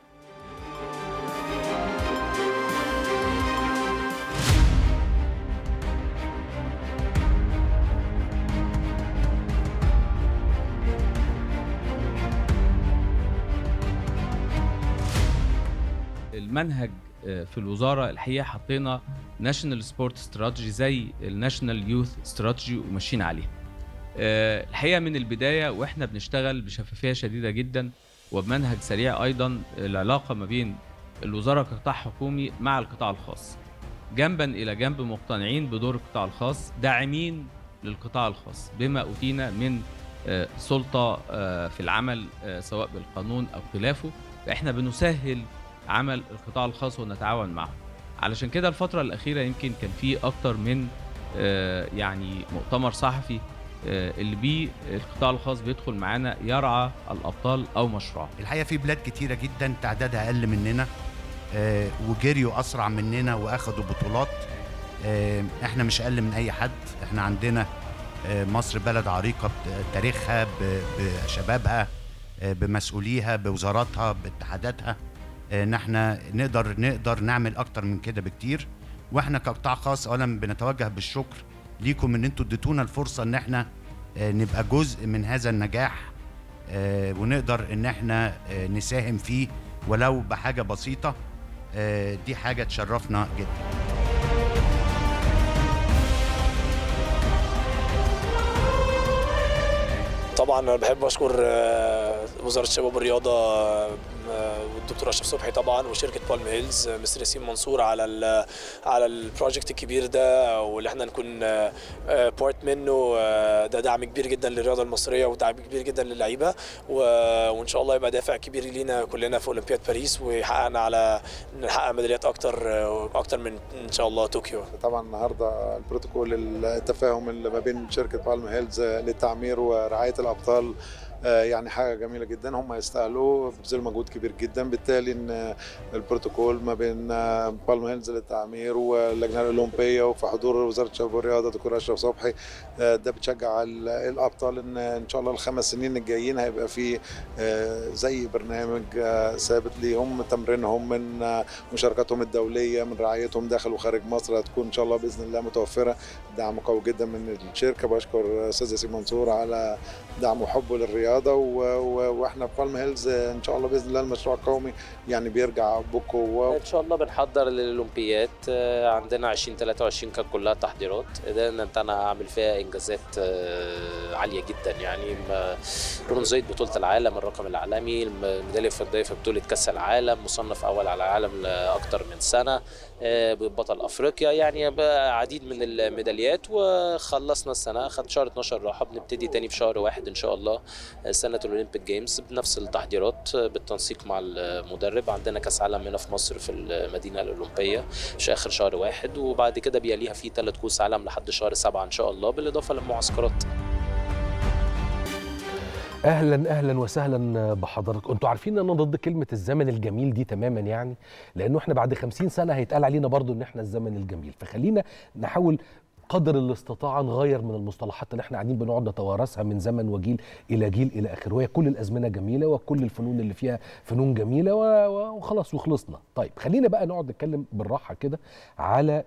المنهج آه، في الوزاره الحقيقه حطينا ناشونال سبورت استراتيجي زي الناشونال يوث استراتيجي وماشيين عليه آه، الحقيقه من البدايه واحنا بنشتغل بشفافيه شديده جدا وبمنهج سريع ايضا العلاقه ما بين الوزاره كقطاع حكومي مع القطاع الخاص جنبا الى جنب مقتنعين بدور القطاع الخاص داعمين للقطاع الخاص بما اوتينا من آه، سلطه آه، في العمل آه، سواء بالقانون او خلافه فاحنا بنسهل عمل القطاع الخاص ونتعاون معه علشان كده الفترة الأخيرة يمكن كان في أكتر من آه، يعني مؤتمر صحفي آه، اللي بيه القطاع الخاص بيدخل معانا يرعى الأبطال أو مشروع الحقيقه في بلاد كتيره جدا تعدادها اقل مننا آه، وجريوا اسرع مننا واخدوا بطولات آه، احنا مش اقل من اي حد احنا عندنا آه، مصر بلد عريقه بتاريخها ب- بشبابها آه، بمسؤوليها بوزاراتها باتحاداتها آه، ان احنا نقدر نقدر نعمل اكتر من كده بكتير واحنا كقطاع خاص اولا بنتوجه بالشكر ليكم ان انتوا اديتونا الفرصه ان احنا آه، نبقى جزء من هذا النجاح آه، ونقدر ان احنا آه، نساهم فيه ولو بحاجه بسيطه آه، دي حاجه تشرفنا جدا طبعا انا بحب اشكر آه، وزاره الشباب والرياضه آه، والدكتور اشرف صبحي طبعا وشركه بالم هيلز آه، مستر ياسين منصور على ال على البروجكت الكبير ده واللي احنا نكون بارت منه آه، ده دعم كبير جدا للرياضه المصريه ودعم كبير جدا للعيبه و- وان شاء الله يبقى دافع كبير لينا كلنا في اولمبياد باريس ويحققنا على نحقق ميداليات اكتر آه، اكتر من ان شاء الله طوكيو طبعا النهارده البروتوكول التفاهم اللي ما بين شركه بالم هيلز للتعمير ورعايه الابطال آه، يعني حاجه جميله جدا هم يستاهلوا بذلوا مجهود كبير جدا بالتالي ان البروتوكول ما بين آه، بالم هيلز للتعمير واللجنه الاولمبيه وفي حضور وزاره الشباب والرياضه دكتور اشرف صبحي آه، ده بتشجع ال- الابطال ان ان شاء الله الخمس سنين الجايين هيبقى في آه، زي برنامج آه، ثابت ليهم تمرينهم من آه، مشاركاتهم الدوليه من رعايتهم داخل وخارج مصر هتكون ان شاء الله باذن الله متوفره دعم قوي جدا من الشركه بشكر استاذ ياسين منصور على دعمه وحبه للرياضه و... و... واحنا في بالم هيلز ان شاء الله باذن الله المشروع القومي يعني بيرجع بقوه ان شاء الله بنحضر للاولمبياد آه، عندنا 2023 كانت كلها تحضيرات قدرنا ان انا اعمل فيها انجازات آه، عاليه جدا يعني ما- برونزيه بطوله العالم الرقم العالمي الميداليه الفضيه في بطوله كاس العالم مصنف اول على العالم لاكثر من سنه آه، بطل افريقيا يعني بقى عديد من الميداليات وخلصنا السنه اخذ شهر 12 راحه بنبتدي تاني في شهر واحد ان شاء الله آه، سنه الاولمبيك جيمز بنفس التحضيرات آه، بالتنسيق مع المدرب عندنا كاس عالم هنا في مصر في المدينه الاولمبيه في اخر شهر واحد وبعد كده بيليها في ثلاث كؤوس عالم لحد شهر سبعة ان شاء الله بالاضافه للمعسكرات اهلا اهلا وسهلا بحضرتك انتوا عارفين ان انا ضد كلمه الزمن الجميل دي تماما يعني لانه احنا بعد خمسين سنه هيتقال علينا برضو ان احنا الزمن الجميل فخلينا نحاول قدر الاستطاعه نغير من المصطلحات اللي احنا قاعدين بنقعد نتوارثها من زمن وجيل الى جيل الى اخره وهي كل الازمنه جميله وكل الفنون اللي فيها فنون جميله و- و- وخلاص وخلصنا طيب خلينا بقى نقعد نتكلم بالراحه كده على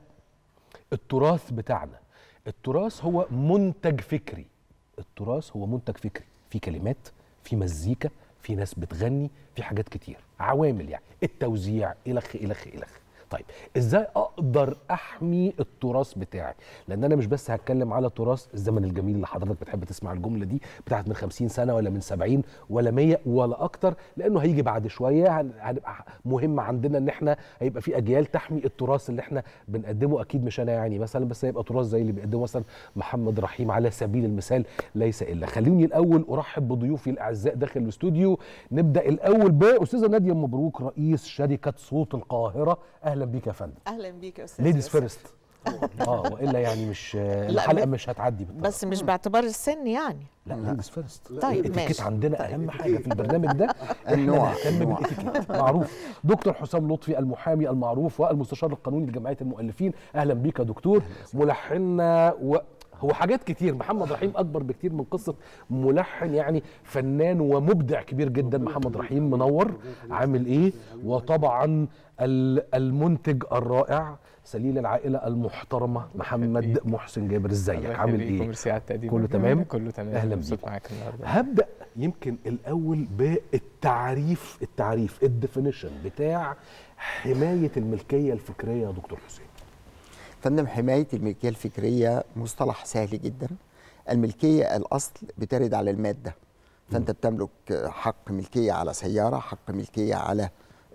التراث بتاعنا التراث هو منتج فكري التراث هو منتج فكري في كلمات في مزيكا في ناس بتغني في حاجات كتير عوامل يعني التوزيع الخ الخ الخ طيب ازاي اقدر احمي التراث بتاعي لان انا مش بس هتكلم على تراث الزمن الجميل اللي حضرتك بتحب تسمع الجمله دي بتاعت من 50 سنه ولا من 70 ولا 100 ولا اكتر لانه هيجي بعد شويه هن- هنبقى مهم عندنا ان احنا هيبقى في اجيال تحمي التراث اللي احنا بنقدمه اكيد مش انا يعني مثلا بس هيبقى تراث زي اللي بيقدمه مثلا محمد رحيم على سبيل المثال ليس الا خلوني الاول ارحب بضيوفي الاعزاء داخل الاستوديو نبدا الاول باستاذه ناديه مبروك رئيس شركه صوت القاهره اهلا بيك يا فندم اهلا بيك يا استاذ ليديز يوسف. فيرست اه والا يعني مش الحلقه ب- مش هتعدي بالطبع. بس مش باعتبار السن يعني لا ليديز فيرست طيب، الاتيكيت ماشي. عندنا اهم حاجه في البرنامج ده احنا النوع، نهتم النوع. بالاتيكيت معروف دكتور حسام لطفي المحامي المعروف والمستشار القانوني لجمعيه المؤلفين اهلا بيك يا دكتور ملحننا و هو حاجات كتير محمد رحيم اكبر بكتير من قصه ملحن يعني فنان ومبدع كبير جدا محمد رحيم منور عامل ايه وطبعا ال- المنتج الرائع سليل العائله المحترمه محمد محسن جابر ازيك عامل ايه ميرسي على التقديم كله تمام كله تمام اهلا مبسوط بيك معاك النهارده هبدا يمكن الاول بالتعريف التعريف الديفينيشن بتاع حمايه الملكيه الفكريه يا دكتور حسين فندم حماية الملكية الفكرية مصطلح سهل جدا الملكية الأصل بترد على المادة فأنت بتملك حق ملكية على سيارة حق ملكية على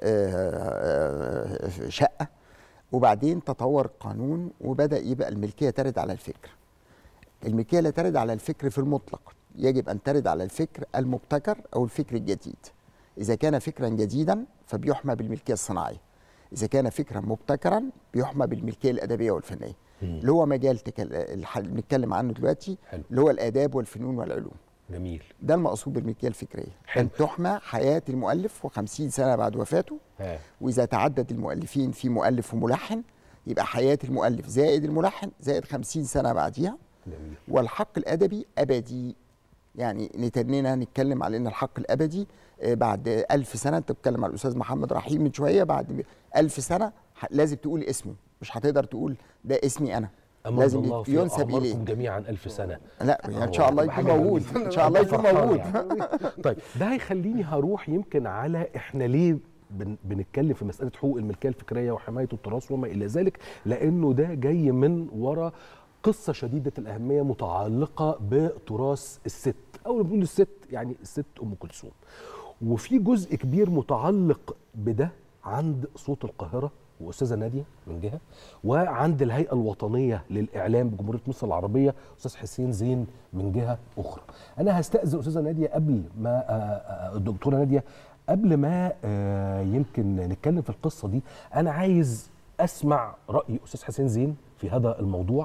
آه، آه، شقة وبعدين تطور القانون وبدأ يبقى الملكية ترد على الفكر الملكية لا ترد على الفكر في المطلق يجب أن ترد على الفكر المبتكر أو الفكر الجديد إذا كان فكرا جديدا فبيحمى بالملكية الصناعية إذا كان فكرا مبتكرا بيحمى بالملكية الأدبية والفنية اللي هو مجال تكل... الح- اللي بنتكلم عنه دلوقتي حلو. اللي هو الآداب والفنون والعلوم جميل ده المقصود بالملكية الفكرية حلو. أن تحمى حياة المؤلف و50 سنة بعد وفاته ها وإذا تعدد المؤلفين في مؤلف وملحن يبقى حياه المؤلف زائد الملحن زائد 50 سنه بعديها جميل والحق الادبي ابدي يعني نتنينا نتكلم على ان الحق الابدي آه، بعد ألف سنه انت بتتكلم على الاستاذ محمد رحيم من شويه بعد ألف سنه ح- لازم تقول اسمه مش هتقدر تقول ده اسمي انا أمد لازم الله في ينسب اليه أعماركم جميعا ألف سنة لا يعني ان هو شاء الله هتبقى يكون حاجة موجود جميلة. ان شاء الله يكون فرحان موجود يعني. طيب ده هيخليني هروح يمكن على احنا ليه بن بنتكلم في مسألة حقوق الملكية الفكرية وحماية التراث وما إلى ذلك لأنه ده جاي من ورا قصة شديدة الأهمية متعلقة بتراث الست أو اللي بنقول الست يعني الست أم كلثوم وفي جزء كبير متعلق بده عند صوت القاهرة واستاذه ناديه من جهه وعند الهيئه الوطنيه للاعلام بجمهوريه مصر العربيه استاذ حسين زين من جهه اخرى. انا هستاذن استاذه ناديه قبل ما آه، آه، الدكتوره ناديه قبل ما آه، يمكن نتكلم في القصه دي انا عايز اسمع راي استاذ حسين زين في هذا الموضوع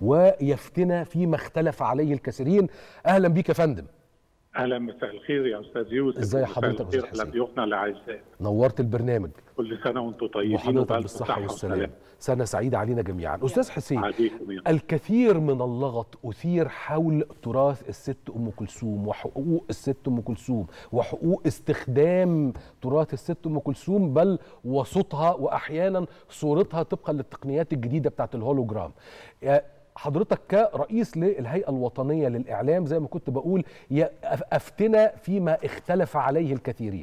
ويفتنا فيما اختلف عليه الكثيرين اهلا بيك يا فندم اهلا مساء الخير يا استاذ يوسف ازاي ومساء حضرتك يا الخير أستاذ على حسين؟ ضيوفنا الاعزاء نورت البرنامج كل سنه وانتم طيبين وحضرتك وبألف بالصحة صحة والسلام وسلام. سنة سعيدة علينا جميعا أستاذ حسين عليكم يا الكثير من اللغط أثير حول تراث الست أم كلثوم وحقوق الست أم كلثوم وحقوق استخدام تراث الست أم كلثوم بل وصوتها وأحيانا صورتها طبقا للتقنيات الجديدة بتاعت الهولوجرام يا حضرتك كرئيس للهيئة الوطنية للإعلام زي ما كنت بقول يا أف- أفتنا فيما اختلف عليه الكثيرين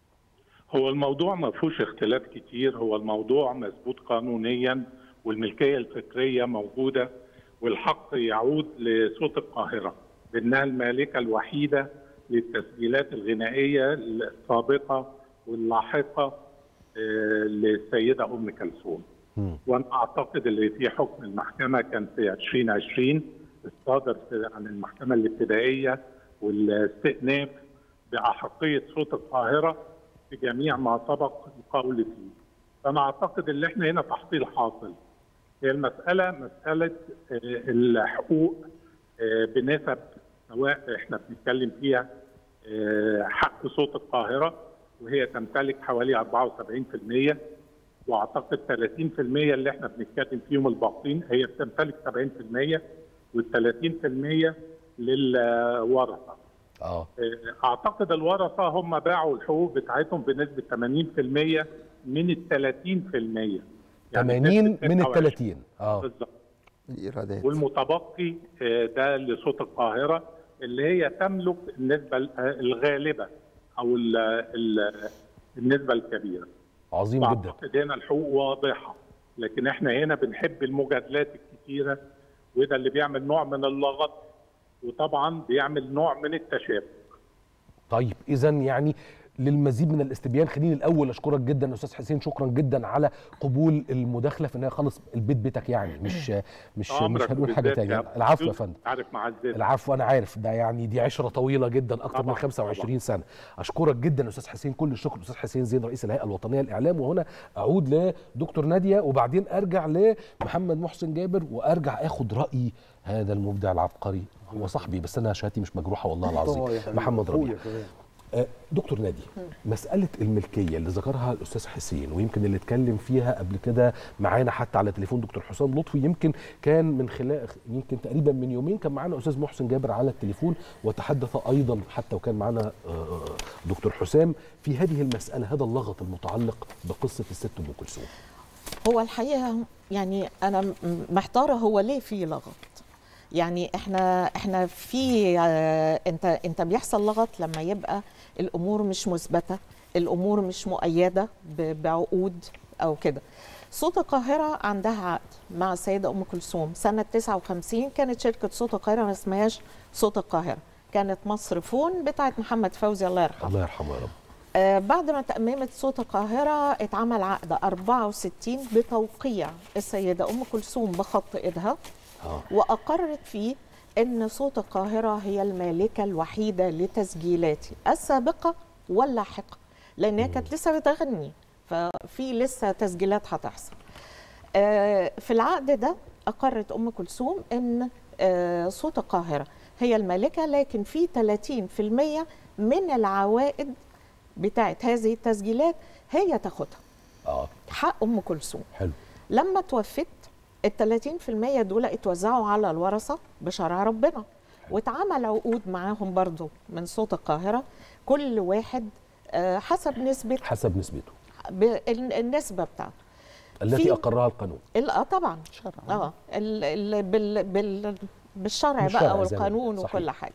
هو الموضوع ما فيهوش اختلاف كتير هو الموضوع مظبوط قانونيا والملكيه الفكريه موجوده والحق يعود لصوت القاهره بانها المالكه الوحيده للتسجيلات الغنائيه السابقه واللاحقه آه، للسيده ام كلثوم وانا اعتقد اللي في حكم المحكمه كان في 2020 الصادر في- عن المحكمه الابتدائيه والاستئناف باحقيه صوت القاهره في جميع ما سبق القول فيه. فانا اعتقد ان احنا هنا تحصيل حاصل. هي المساله مساله آه، الحقوق آه، بنسب سواء احنا بنتكلم فيها آه، حق صوت القاهره وهي تمتلك حوالي 74% واعتقد 30% اللي احنا بنتكلم فيهم الباقين هي بتمتلك 70% وال 30% للورثه. اه اعتقد الورثه هم باعوا الحقوق بتاعتهم بنسبه 80% من ال 30% 80 من ال 26. 30 اه بالظبط الايرادات والمتبقي آه، ده لصوت القاهره اللي هي تملك النسبه ال- الغالبه او ال ال النسبه الكبيره عظيم جدا اعتقد هنا الحقوق واضحه لكن احنا هنا بنحب المجادلات الكتيره وده اللي بيعمل نوع من اللغط وطبعا بيعمل نوع من التشابه طيب اذا يعني للمزيد من الاستبيان خليني الاول اشكرك جدا استاذ حسين شكرا جدا على قبول المداخله في انها خلص البيت بيتك يعني مش مش مش عمرك هنقول حاجه بالذات تانية يا العفو يا يوسف، فندم عارف معزتك العفو انا عارف ده يعني دي عشره طويله جدا اكتر من طبعاً، 25 سنه اشكرك جدا استاذ حسين كل الشكر استاذ حسين زين رئيس الهيئه الوطنيه للاعلام وهنا اعود لدكتور ناديه وبعدين ارجع لمحمد محسن جابر وارجع اخد راي هذا المبدع العبقري هو صاحبي بس انا شهادتي مش مجروحه والله العظيم محمد ربيع آه، دكتور نادي مسألة الملكية اللي ذكرها الأستاذ حسين ويمكن اللي اتكلم فيها قبل كده معانا حتى على تليفون دكتور حسام لطفي يمكن كان من خلال يمكن تقريبا من يومين كان معانا أستاذ محسن جابر على التليفون وتحدث أيضا حتى وكان معانا آه، دكتور حسام في هذه المسألة هذا اللغط المتعلق بقصة الست أم كلثوم هو الحقيقه يعني انا م- محتاره هو ليه في لغط يعني احنا احنا في آه، انت انت بيحصل لغط لما يبقى الامور مش مثبته الامور مش مؤيده ب- بعقود او كده صوت القاهره عندها عقد مع السيده ام كلثوم سنه 59 كانت شركه صوت القاهره ما اسمهاش صوت القاهره كانت مصر فون بتاعت محمد فوزي الله يرحمه الله يرحمه يا رب آه، بعد ما تأممت صوت القاهرة اتعمل عقد 64 بتوقيع السيدة أم كلثوم بخط إيدها آه. وأقرت فيه أن صوت القاهرة هي المالكة الوحيدة لتسجيلاتي السابقة واللاحقة لأن هي كانت لسه بتغني ففي لسه تسجيلات هتحصل آه، في العقد ده أقرت أم كلثوم أن آه، صوت القاهرة هي المالكة لكن في 30% من العوائد بتاعت هذه التسجيلات هي تاخدها اه حق ام كلثوم حلو لما توفت ال 30% دول اتوزعوا على الورثه بشرع ربنا واتعمل عقود معاهم برضو من صوت القاهره كل واحد آه، حسب نسبه حسب نسبته ب- ال- النسبه بتاعته التي في- اقرها القانون ال- اه طبعا اه ال ال بال بال بالشرع بالشرع بقى زي ما والقانون صحيح. وكل حاجه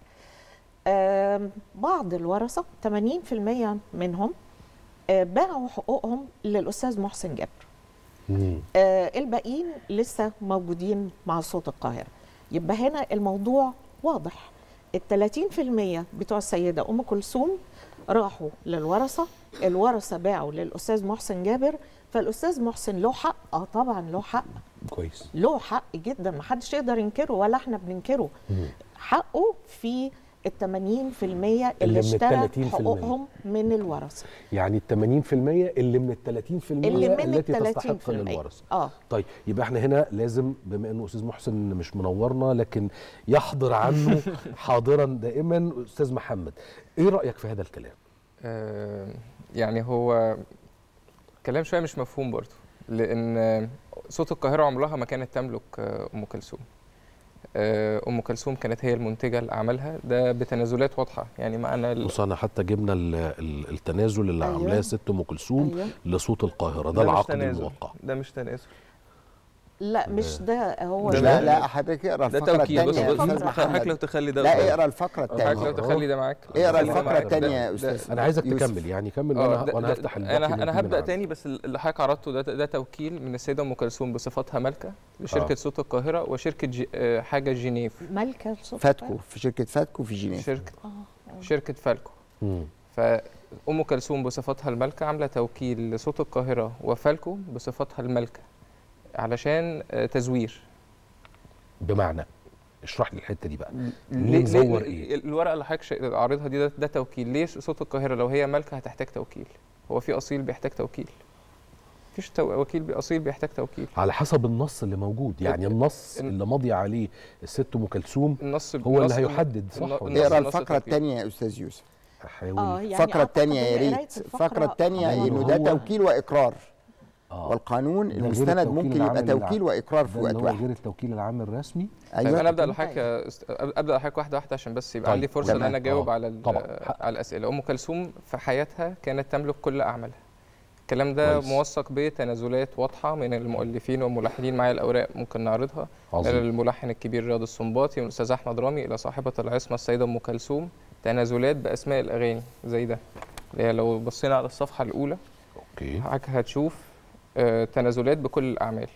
آم، بعض الورثه 80% منهم آه، باعوا حقوقهم للاستاذ محسن جابر مم. آه، الباقيين لسه موجودين مع صوت القاهرة يبقى هنا الموضوع واضح ال 30% بتوع السيدة أم كلثوم راحوا للورثة الورثة باعوا للأستاذ محسن جابر فالأستاذ محسن له حق اه طبعا له حق كويس له حق جدا محدش يقدر ينكره ولا احنا بننكره مم. حقه في ال 80% اللي, اللي من اشترى 30%. حقوقهم من الورثة يعني ال 80% اللي من ال 30% اللي من التي ال تستحق 30%. للورثه اه طيب يبقى احنا هنا لازم بما انه استاذ محسن مش منورنا لكن يحضر عنه حاضرا دائما استاذ محمد ايه رايك في هذا الكلام آه، يعني هو كلام شويه مش مفهوم برضه لان صوت القاهره عمرها ما كانت تملك آه، ام كلثوم آه، ام كلثوم كانت هي المنتجه لاعمالها ده بتنازلات واضحه يعني معنا ال- بص انا حتى جبنا ال- ال- التنازل اللي أيوة. عاملاه ست ام كلثوم أيوة. لصوت القاهره ده مش العقد تنازل، الموقع ده مش تنازل لا مش ده هو ده لا ده- لا حضرتك اقرا ده الفقره توكيل بص الثانيه يا بص استاذ حضرتك لو محمد تخلي ده لا اقرا الفقره حضرتك لو الثانيه تخلي ده معاك اقرا خلي ده الفقره معاك. الثانيه يا ده- استاذ انا عايزك يوسف. تكمل يعني كمل اه وانا ده- وانا ده- هفتح الباقي انا اللي انا يجي من هبدا عندي. تاني بس اللي حضرتك عرضته ده ده توكيل من السيده ام كلثوم بصفتها مالكه لشركه آه. صوت القاهره وشركه جي آه، حاجه جنيف مالكة صوت فاتكو في شركه فاتكو في جنيف شركه شركه فالكو مم. فام كلثوم بصفتها المالكه عامله توكيل لصوت القاهره وفالكو بصفتها المالكه علشان آه، تزوير بمعنى اشرح لي الحته دي بقى ليه ليه مزور ليه- ايه الورقه اللي حضرتك شا- عارضها دي ده, ده توكيل ليه صوت القاهره لو هي مالكه هتحتاج توكيل هو في اصيل بيحتاج توكيل مفيش تو... وكيل بي- اصيل بيحتاج توكيل على حسب النص اللي موجود يعني النص إن- اللي ماضي عليه الست ام كلثوم النص هو اللي النص- هيحدد صح النص- ولا اقرا نص الفقره توكيل. الثانيه يا استاذ يوسف هحاول اه يعني الفقره أعتقد الثانيه يا إن قراية ريت الفقرة الفقره الثانيه هو- انه ده هو- توكيل واقرار آه. والقانون ده غير المستند التوكيل ممكن العام يبقى اللي توكيل الع- واقرار ده في وقت اللي هو واحد غير التوكيل العام الرسمي طيب ايوه انا ابدا لحضرتك يا أست- ابدا لحضرتك واحده واحده عشان بس يبقى طيب، عندي فرصه ان تمام. انا اجاوب آه، على ال- طبعاً. حق. على الاسئله ام كلثوم في حياتها كانت تملك كل اعمالها الكلام ده كويس. موثق بتنازلات واضحه من المؤلفين والملحنين معايا الاوراق ممكن نعرضها من عظيم الملحن الكبير رياض السنباطي والاستاذ احمد رامي الى صاحبه العصمه السيده ام كلثوم تنازلات باسماء الاغاني زي ده اللي هي لو بصينا على الصفحه الاولى اوكي حضرتك هتشوف آه، تنازلات بكل الاعمال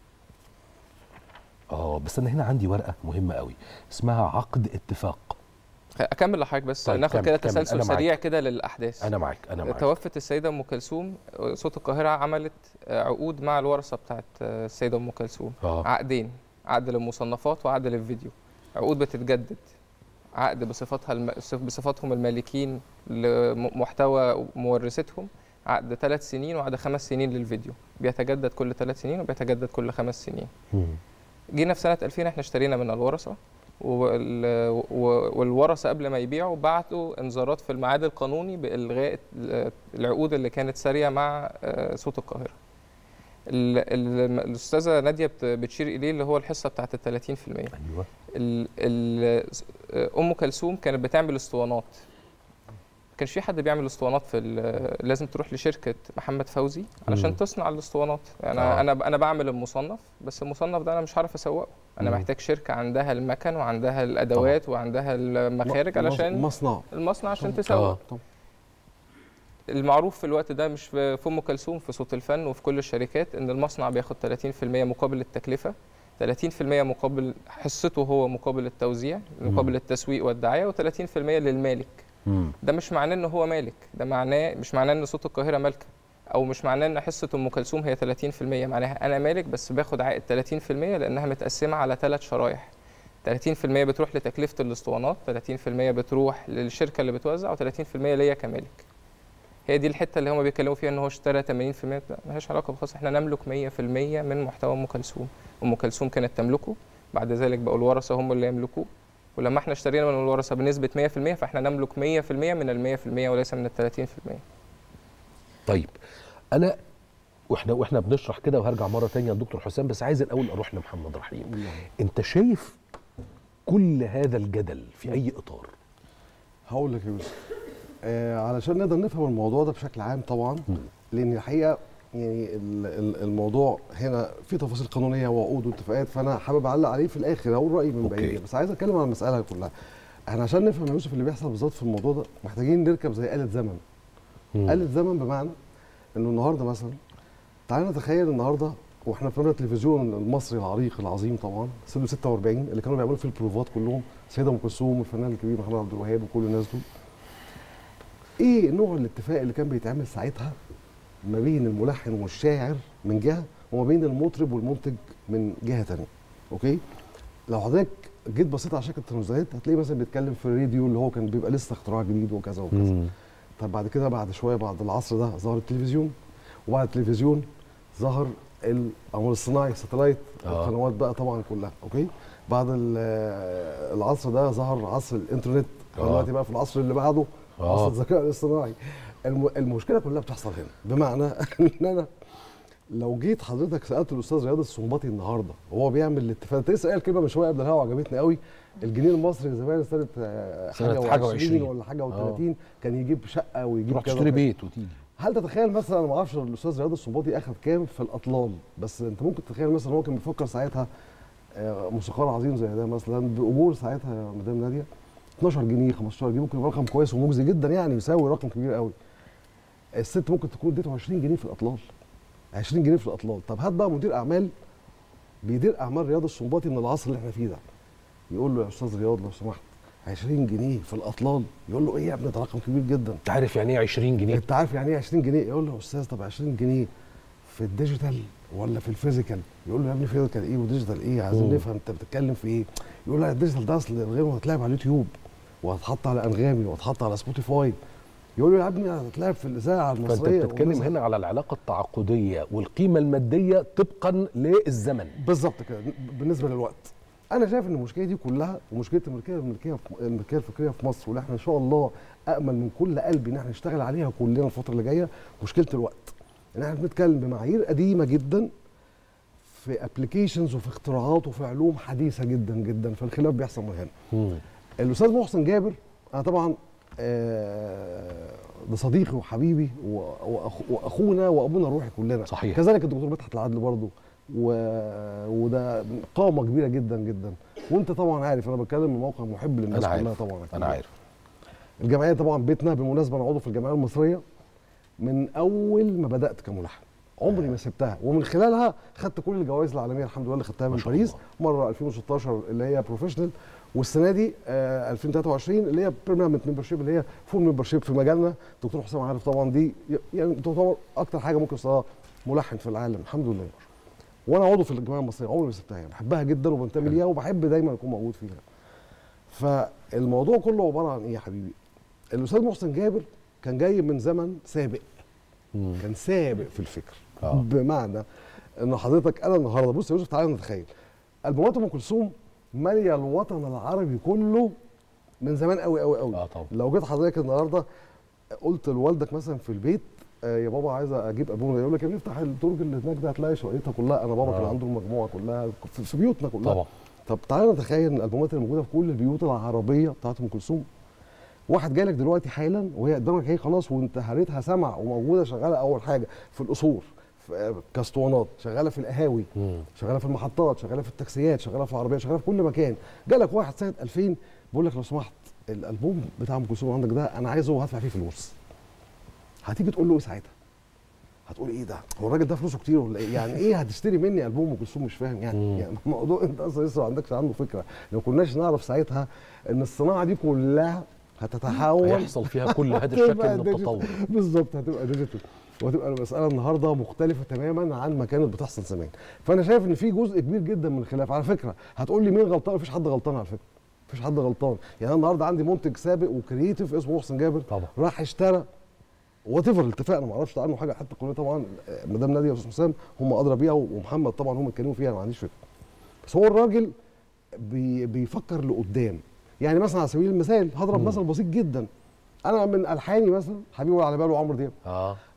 اه بس انا هنا عندي ورقه مهمه قوي اسمها عقد اتفاق اكمل لحضرتك بس طيب، ناخد كمل- كده كمل. تسلسل أنا معاك. سريع كده للاحداث انا معاك انا معاك توفت السيده ام كلثوم صوت القاهره عملت آه، عقود مع الورثه بتاعت آه، السيده ام كلثوم اه عقدين عقد للمصنفات وعقد للفيديو عقود بتتجدد عقد بصفتها الم... بصفتهم المالكين لمحتوى مورثتهم عقد ثلاث سنين وعقد خمس سنين للفيديو بيتجدد كل ثلاث سنين وبيتجدد كل خمس سنين مم. جينا في سنه 2000 احنا اشترينا من الورثه وال- و- والورثه قبل ما يبيعوا بعتوا انذارات في الميعاد القانوني بالغاء ال- العقود اللي كانت ساريه مع آه، صوت القاهره. ال- ال- الاستاذه ناديه بت- بتشير اليه اللي هو الحصه بتاعت ال 30%. ايوه ال- ال- ام كلثوم كانت بتعمل اسطوانات ما كانش في حد بيعمل اسطوانات في ال- لازم تروح لشركه محمد فوزي علشان مم. تصنع الاسطوانات يعني آه. انا انا بعمل المصنف بس المصنف ده انا مش عارف اسوقه انا مم. محتاج شركه عندها المكن وعندها الادوات وعندها المخارج علشان مصنع المصنع عشان آه. تسوق المعروف في الوقت ده مش في في ام كلثوم في صوت الفن وفي كل الشركات ان المصنع بياخد 30% مقابل التكلفه 30% مقابل حصته هو مقابل التوزيع مقابل التسويق والدعايه و30% للمالك مم. ده مش معناه ان هو مالك ده معناه مش معناه ان صوت القاهره مالكه او مش معناه ان حصه ام كلثوم هي 30% معناها انا مالك بس باخد عائد 30% لانها متقسمه على ثلاث شرايح 30% بتروح لتكلفه الاسطوانات 30% بتروح للشركه اللي بتوزع و30% ليا كمالك هي دي الحته اللي هم بيتكلموا فيها ان هو اشترى 80% لا ملهاش علاقه بخصوص احنا نملك 100% من محتوى ام كلثوم ام كلثوم كانت تملكه بعد ذلك بقوا الورثه هم اللي يملكوه ولما احنا اشترينا من الورثه بنسبه 100% فاحنا نملك 100% من ال 100% وليس من ال 30% طيب انا واحنا واحنا بنشرح كده وهرجع مره تانية لدكتور حسام بس عايز الاول اروح لمحمد رحيم انت شايف كل هذا الجدل في اي اطار هقول لك يا يوسف آه علشان نقدر نفهم الموضوع ده بشكل عام طبعا لان الحقيقه يعني ال- ال- الموضوع هنا في تفاصيل قانونيه وعقود واتفاقات فانا حابب اعلق عليه في الاخر اقول رايي من بعيد بس عايز اتكلم عن المساله كلها احنا عشان نفهم يا يوسف اللي بيحصل بالظبط في الموضوع ده محتاجين نركب زي آلة زمن آلة زمن بمعنى انه النهارده مثلا تعالى نتخيل النهارده واحنا في التلفزيون المصري العريق العظيم طبعا سنه 46 اللي كانوا بيعملوا فيه البروفات كلهم السيده ام كلثوم والفنان الكبير محمد عبد الوهاب وكل الناس دول ايه نوع الاتفاق اللي كان بيتعمل ساعتها ما بين الملحن والشاعر من جهه وما بين المطرب والمنتج من جهه ثانيه اوكي لو حضرتك جيت بصيت على شركه التلفزيونات هتلاقي مثلا بيتكلم في الراديو اللي هو كان بيبقى لسه اختراع جديد وكذا وكذا طب بعد كده بعد شويه بعد العصر ده ظهر التلفزيون وبعد التلفزيون ظهر القمر الصناعي الساتلايت آه. القنوات بقى طبعا كلها اوكي بعد ال- آه، العصر ده ظهر عصر الانترنت آه. دلوقتي بقى في العصر اللي بعده آه. عصر الذكاء الاصطناعي الم- المشكله كلها بتحصل هنا بمعنى ان انا لو جيت حضرتك سالت الاستاذ رياض السنباطي النهارده وهو بيعمل الاتفاق انت لسه قايل كلمه من شويه قبل الهوا وعجبتني قوي الجنيه المصري زمان سنه آه، سنة حاجه حاجة و20 وعشرين. ولا حاجه آه. و30 كان يجيب شقه ويجيب تروح كذا تشتري وكذا. بيت وتيجي هل تتخيل مثلا انا ما اعرفش الاستاذ رياض السنباطي اخذ كام في الاطلال بس انت ممكن تتخيل مثلا هو كان بيفكر ساعتها آه، موسيقار عظيم زي ده مثلا باجور ساعتها يا مدام ناديه 12 جنيه 15 جنيه ممكن يبقى رقم كويس ومجزي جدا يعني يساوي رقم كبير قوي الست ممكن تكون اديته 20 جنيه في الاطلال 20 جنيه في الاطلال طب هات بقى مدير اعمال بيدير اعمال رياض السنباطي من العصر اللي احنا فيه ده يقول له يا استاذ رياض لو سمحت 20 جنيه في الاطلال يقول له ايه يا ابني ده رقم كبير جدا انت عارف يعني ايه 20 جنيه انت عارف يعني ايه 20 جنيه يقول له يا استاذ طب 20 جنيه في الديجيتال ولا في الفيزيكال يقول له يا ابني فيزيكال ايه وديجيتال ايه عايزين مم. نفهم انت بتتكلم في ايه يقول له لا الديجيتال ده اصل غير هتلعب على اليوتيوب وهتحط على انغامي وهتحط على سبوتيفاي يقول له يا ابني هتلعب في الاذاعه فانت المصريه بتتكلم والناس- هنا على العلاقه التعاقديه والقيمه الماديه طبقا للزمن بالظبط كده بالنسبه للوقت انا شايف ان المشكله دي كلها ومشكله الملكيه الملكيه في- الملكيه الفكريه في مصر واللي احنا ان شاء الله امل من كل قلبي ان احنا نشتغل عليها كلنا الفتره اللي جايه مشكله الوقت ان احنا بنتكلم بمعايير قديمه جدا في ابلكيشنز وفي اختراعات وفي علوم حديثه جدا جدا فالخلاف بيحصل من هنا الاستاذ محسن جابر انا طبعا آه، ده صديقي وحبيبي و- وأخ- واخونا وابونا الروحي كلنا صحيح. كذلك الدكتور مدحت العدل برضه و... وده قامه كبيره جدا جدا وانت طبعا عارف انا بتكلم من موقع محب للناس أنا كلها عارف. طبعا انا عارف الجمعيه طبعا بيتنا بالمناسبه انا عضو في الجمعيه المصريه من اول ما بدات كملحن عمري ما سبتها ومن خلالها خدت كل الجوائز العالميه الحمد لله اللي خدتها من باريس مره 2016 اللي هي بروفيشنال والسنه دي آه 2023 اللي هي بيرمننت ممبرشيب اللي هي فول ممبرشيب في مجالنا دكتور حسام عارف طبعا دي يعني تعتبر اكتر حاجه ممكن صراحه ملحن في العالم الحمد لله وانا عضو في الجمعيه المصريه عمري ما سبتها يعني بحبها جدا وبنتمي ليها وبحب دايما اكون موجود فيها فالموضوع كله عباره عن ايه يا حبيبي الاستاذ محسن جابر كان جاي من زمن سابق كان سابق في الفكر آه. بمعنى ان حضرتك انا النهارده بص يا يوسف تعالى نتخيل البومات ام كلثوم ماليه الوطن العربي كله من زمان قوي قوي قوي اه طبعا لو جيت حضرتك النهارده قلت لوالدك مثلا في البيت آه يا بابا عايز اجيب ابونا يقول لك يا ابني افتح الدرج اللي هناك ده هتلاقي شقتها كلها انا بابا آه. كان عنده المجموعه كلها في في بيوتنا كلها طبعا طب تعالى نتخيل ان الالبومات اللي موجوده في كل البيوت العربيه بتاعت ام كلثوم واحد جاي لك دلوقتي حالا وهي قدامك هي خلاص وانت هريتها سمع وموجوده شغاله اول حاجه في القصور في كاسطوانات شغاله في القهاوي شغاله في المحطات شغاله في التاكسيات شغاله في العربيه شغاله في كل مكان جالك واحد سنه 2000 بيقول لك لو سمحت الالبوم بتاع ام كلثوم عندك ده انا عايزه وهدفع فيه فلوس هتيجي تقول له ايه ساعتها هتقول ايه ده هو الراجل ده فلوسه كتير ولا ايه يعني ايه هتشتري مني البوم ام كلثوم مش فاهم يعني يعني الموضوع انت اصلا لسه ما عندكش عنه فكره لو كناش نعرف ساعتها ان الصناعه دي كلها هتتحول هيحصل فيها كل هذا الشكل هتبقى من ديجيتال. التطور. بالظبط هتبقى ديجيتال وهتبقى المساله النهارده مختلفه تماما عن ما كانت بتحصل زمان فانا شايف ان في جزء كبير جدا من الخلاف على فكره هتقول لي مين غلطان مفيش حد غلطان على فكره مفيش حد غلطان يعني انا النهارده عندي منتج سابق وكرييتيف اسمه محسن جابر طبعا راح اشترى وات ايفر الاتفاق انا ما اعرفش عنه حاجه حتى القانونيه طبعا آه، مدام ناديه واستاذ حسام هم ادرى بيها ومحمد طبعا هم اتكلموا فيها أنا ما عنديش فكره بس هو الراجل بي بيفكر لقدام يعني مثلا على سبيل المثال هضرب مثل بسيط جدا انا من الحاني مثلا حبيبي ولا على باله عمرو دياب اه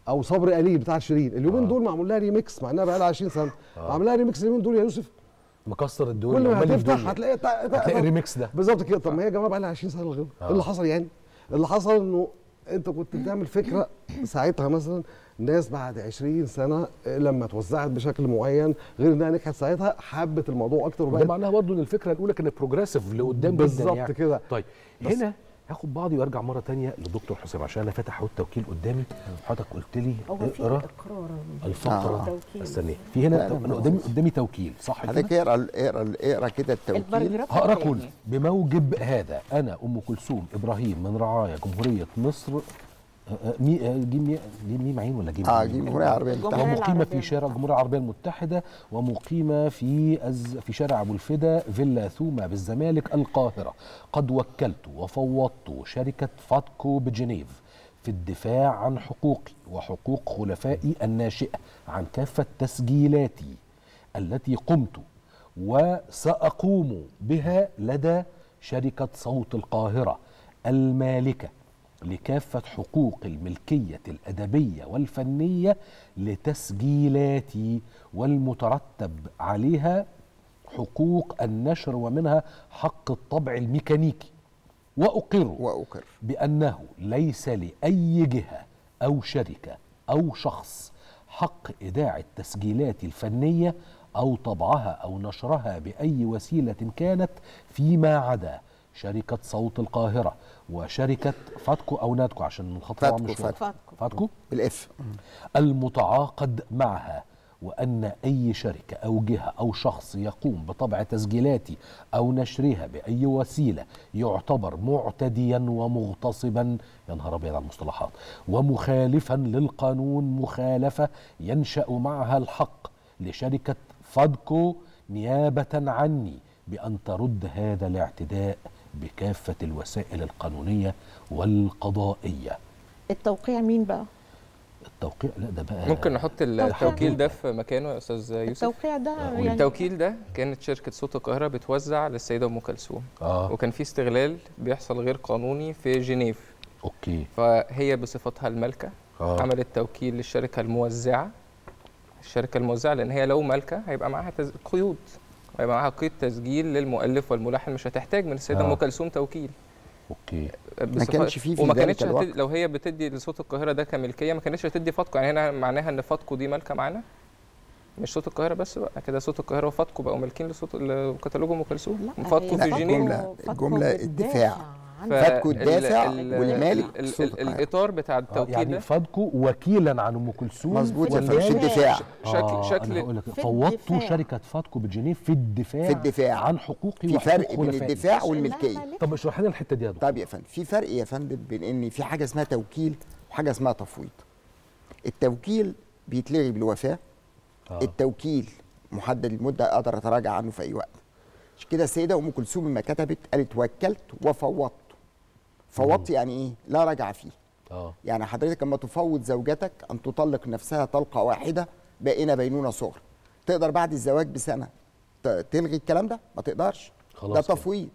او صبر قليل بتاع شيرين اليومين دول معمول لها ريميكس مع انها بقى لها 20 سنه معمول لها ريميكس اليومين دول يا يوسف مكسر الدنيا كل ما عمال هتفتح يدنيا. هتلاقي تا- تا- هتلاقي الريميكس ده بالظبط كده طب ما هي يا جماعه بقى لها 20 سنه الغنى آه. ايه اللي حصل يعني؟ اللي حصل انه انت كنت بتعمل فكره ساعتها مثلا ناس بعد 20 سنه لما توزعت بشكل معين غير انها نجحت ساعتها حبت الموضوع اكتر وده وبقت معناها برضه ان الفكره الاولى كانت بروجريسيف لقدام جدا بالظبط يعني. كده. طيب بس- هنا هاخد بعضي وارجع مره تانية لدكتور حسام عشان انا فاتح اهو التوكيل قدامي حضرتك قلت لي هو في اقرا اقرار الفقره توكيل. استني في هنا لا، لا، انا ما قدامي قدامي توكيل صح حضرتك كده اقرا اقرا اقرا كده التوكيل الباراجراف هقرا التاني. كله بموجب هذا انا ام كلثوم ابراهيم من رعايا جمهوريه مصر آه، آه، مي آه، جيم مي- جيم ميم عين ولا جيم اه ميم؟ جمهوريه عربيه الجمهورية المتحده ومقيمة في العربية شارع الجمهورية العربية المتحدة ومقيمة في أز في شارع أبو الفدا فيلا ثومة بالزمالك القاهرة قد وكلت وفوضت شركة فاتكو بجنيف في الدفاع عن حقوقي وحقوق خلفائي الناشئة عن كافة تسجيلاتي التي قمت وسأقوم بها لدى شركة صوت القاهرة المالكة لكافة حقوق الملكية الأدبية والفنية لتسجيلاتي والمترتب عليها حقوق النشر ومنها حق الطبع الميكانيكي وأقر واقر بأنه ليس لأي جهة أو شركة أو شخص حق إيداع التسجيلات الفنية أو طبعها أو نشرها بأي وسيلة كانت فيما عدا شركة صوت القاهرة وشركة فاتكو أو ناتكو عشان الخط طبعا فاتكو، مش فاتكو. فاتكو. فاتكو بالاف المتعاقد معها وأن أي شركة أو جهة أو شخص يقوم بطبع تسجيلاتي أو نشرها بأي وسيلة يعتبر معتديا ومغتصبا يا نهار أبيض على المصطلحات ومخالفا للقانون مخالفة ينشأ معها الحق لشركة فادكو نيابة عني بأن ترد هذا الاعتداء بكافة الوسائل القانونية والقضائية التوقيع مين بقى؟ التوقيع لا ده بقى ممكن نحط التوكيل ده في مكانه يا استاذ يوسف التوقيع ده يعني التوكيل ده كانت شركه صوت القاهره بتوزع للسيده ام كلثوم اه وكان في استغلال بيحصل غير قانوني في جنيف اوكي فهي بصفتها المالكه اه عملت توكيل للشركه الموزعه الشركه الموزعه لان هي لو مالكه هيبقى معاها تز... قيود هيبقى معاها قيد تسجيل للمؤلف والملحن مش هتحتاج من السيده آه. ام كلثوم توكيل اوكي ما كانش فيه في وما ذلك كانتش الوقت. هتدي لو هي بتدي لصوت القاهره ده كملكيه ما كانتش هتدي فاتكو يعني هنا معناها ان فاتكو دي مالكه معانا مش صوت القاهره بس بقى كده صوت القاهره وفاتكو بقوا مالكين لصوت كتالوج ام كلثوم لا، فاتكو هي في لا، جنيف الجملة- فاتكو الجملة بتدافع الدفاع. عن- فاتكو ال- الدافع ال- والمالك ال- صوت ال- القاهرة. الاطار بتاع آه التوكيل يعني ده فادكو وكيلا عن ام كلثوم مظبوط يا ولا فندم، في إيه؟ الدفاع. شكل آه شكل أنا هقول لك في فوضتوا الدفاع. شركه فاتكو بجنيف في الدفاع في الدفاع. عن حقوقي في وحقوق فرق بين خلفائي. الدفاع إنها والملكيه مالكة. طب اشرح لنا الحته دي يا دكتور طب يا فندم في فرق يا فندم بين ان في حاجه اسمها توكيل وحاجه اسمها تفويض التوكيل بيتلغي بالوفاه آه. التوكيل محدد المده اقدر اتراجع عنه في اي وقت عشان كده السيده ام كلثوم لما كتبت قالت وكلت وفوضت فوضت يعني ايه لا رجع فيه اه يعني حضرتك لما تفوض زوجتك ان تطلق نفسها طلقه واحده بقينا بينونه صغرى تقدر بعد الزواج بسنه ت- تلغي الكلام ده ما تقدرش خلاص ده كده. تفويض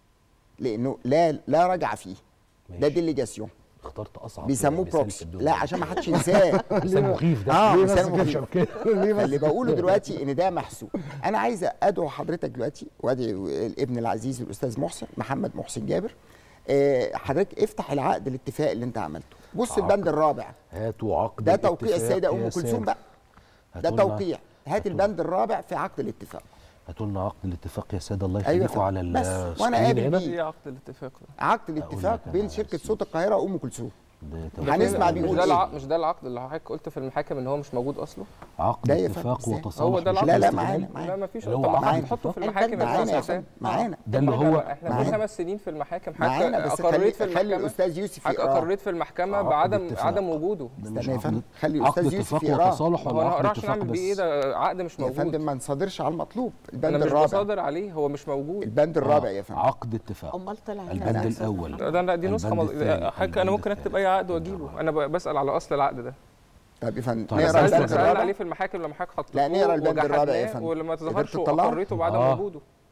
لانه لا لا رجع فيه ده ماشي. ديليجاسيون اخترت اصعب بيسموه مثال في بروكسي الدنيا. لا عشان ما حدش ينساه مثال مخيف ده اه ليه مثال بس كده؟ مخيف. كده؟ اللي بقوله دلوقتي ان ده محسوب انا عايز ادعو حضرتك دلوقتي وادعو الابن العزيز الاستاذ محسن محمد محسن جابر آه، حضرتك افتح العقد الاتفاق اللي انت عملته بص البند الرابع هاتوا عقد ده توقيع الاتفاق السيده يا ام كلثوم سادة. بقى ده هاتوا لنا- توقيع هات البند الرابع في عقد الاتفاق هاتوا لنا عقد الاتفاق يا ساده الله أيوة يخليكم على بس، وأنا السكرين قابل هنا بيه. ايه عقد الاتفاق ده عقد الاتفاق لك بين أنا شركه سيدي. صوت القاهره وام كلثوم ده هنسمع مش بيقول ده إيه؟ العقد مش ده العقد اللي حضرتك قلت في المحاكم ان هو مش موجود اصله عقد ده يا فندم اتفاق إزاي؟ وتصالح هو ده بشكل العقد لا لا استغلال. معانا لا معانا ما فيش اللي هو طب ما عقد حد تحطه في اتفاق. المحاكم معانا يا الناس فندم معانا ده اللي احنا هو احنا معانا. بقى خمس سنين في المحاكم معانا حضرتك بس اقريت خلي في خلي المحكمه الاستاذ يوسف حضرتك يقراه اقريت في المحكمه عقد بعدم اتفاق. عدم وجوده ده مش استنى يا عقد- فندم خلي عقد الاستاذ يوسف اتفاق يقراه وتصالح هو ولا انا عقد هقراش اتفاق نعمل بس بيه ايه ده عقد مش يا فندم موجود ما نصادرش على المطلوب البند انا مش الرابع بصادر عليه هو مش موجود البند الرابع يا فندم عقد اتفاق امال طلع لنا البند ناس الاول ده ده دي نسخه البند مض... الثاني، حضرتك انا البند ممكن اكتب اي الثالث. عقد واجيبه انا ب- بسال على اصل العقد ده طب يا فندم طيب. نقرا سألنا البند سألنا الرابع عليه في المحاكم لما حضرتك حطيته لا، نقرا البند الرابع يا وجحدناه فندم. ولما قدرت تظهرش تطلعه؟ اقريته بعدم آه. وجوده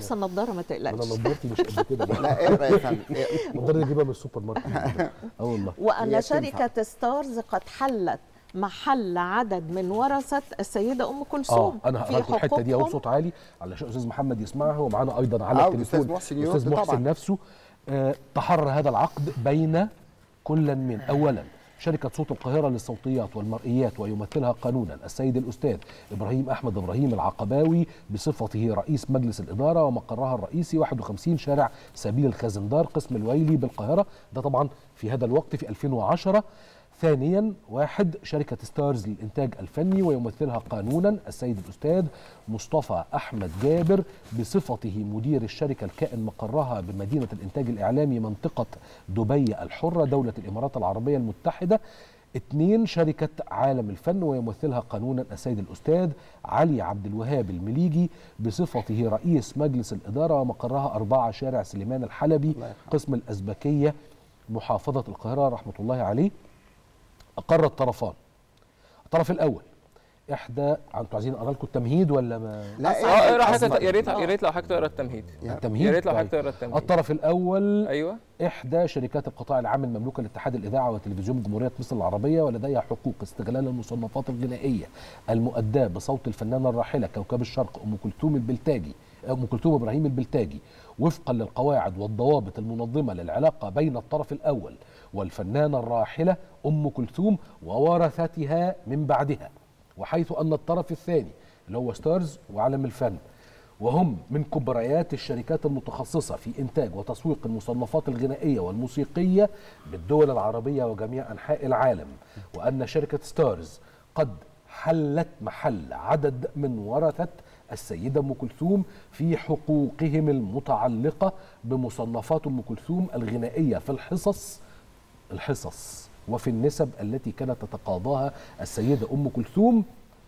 لابسه النضاره ما انا تقلقش نضارتي مش قد كده بقى. لا اقرا يا فندم النضاره دي اجيبها من السوبر ماركت اه والله وأن هي شركة ستارز قد حلت محل عدد من ورثة السيدة أم كلثوم اه انا في هقرا الحته دي اهو حقوقهم. بصوت عالي علشان استاذ محمد يسمعها ومعانا ايضا على آه، التليفون والأستاذ محسن يرد استاذ محسن طبعاً. نفسه آه تحرر هذا العقد بين كل من اولا شركة صوت القاهرة للصوتيات والمرئيات ويمثلها قانونا السيد الأستاذ إبراهيم أحمد إبراهيم العقباوي بصفته رئيس مجلس الإدارة ومقرها الرئيسي 51 شارع سبيل الخازندار قسم الويلي بالقاهرة ده طبعا في هذا الوقت في 2010 ثانيا واحد شركة ستارز للإنتاج الفني ويمثلها قانونا السيد الأستاذ مصطفى أحمد جابر بصفته مدير الشركة الكائن مقرها بمدينة الإنتاج الإعلامي منطقة دبي الحرة دولة الإمارات العربية المتحدة اثنين شركة عالم الفن ويمثلها قانونا السيد الأستاذ علي عبد الوهاب المليجي بصفته رئيس مجلس الإدارة ومقرها أربعة شارع سليمان الحلبي قسم الأزبكية محافظة القاهرة رحمة الله عليه أقر الطرفان الطرف الأول إحدى أنتوا عايزين أقرأ لكم التمهيد ولا ما اه اقرا حضرتك يا ريت يا ريت لو حضرتك تقرا التمهيد التمهيد يا ريت لو طيب. حضرتك تقرا التمهيد الطرف الأول ايوه إحدى شركات القطاع العام المملوكة لاتحاد الإذاعة وتلفزيون جمهورية مصر العربية ولديها حقوق استغلال المصنفات الغنائية المؤداة بصوت الفنانة الراحلة كوكب الشرق أم كلثوم البلتاجي أم كلثوم إبراهيم البلتاجي وفقا للقواعد والضوابط المنظمة للعلاقة بين الطرف الأول والفنانة الراحلة أم كلثوم وورثتها من بعدها وحيث أن الطرف الثاني اللي هو ستارز وعالم الفن وهم من كبريات الشركات المتخصصة في إنتاج وتسويق المصنفات الغنائية والموسيقية بالدول العربية وجميع أنحاء العالم وأن شركة ستارز قد حلت محل عدد من ورثة السيدة أم كلثوم في حقوقهم المتعلقة بمصنفات أم كلثوم الغنائية في الحصص الحصص وفي النسب التي كانت تتقاضاها السيدة أم كلثوم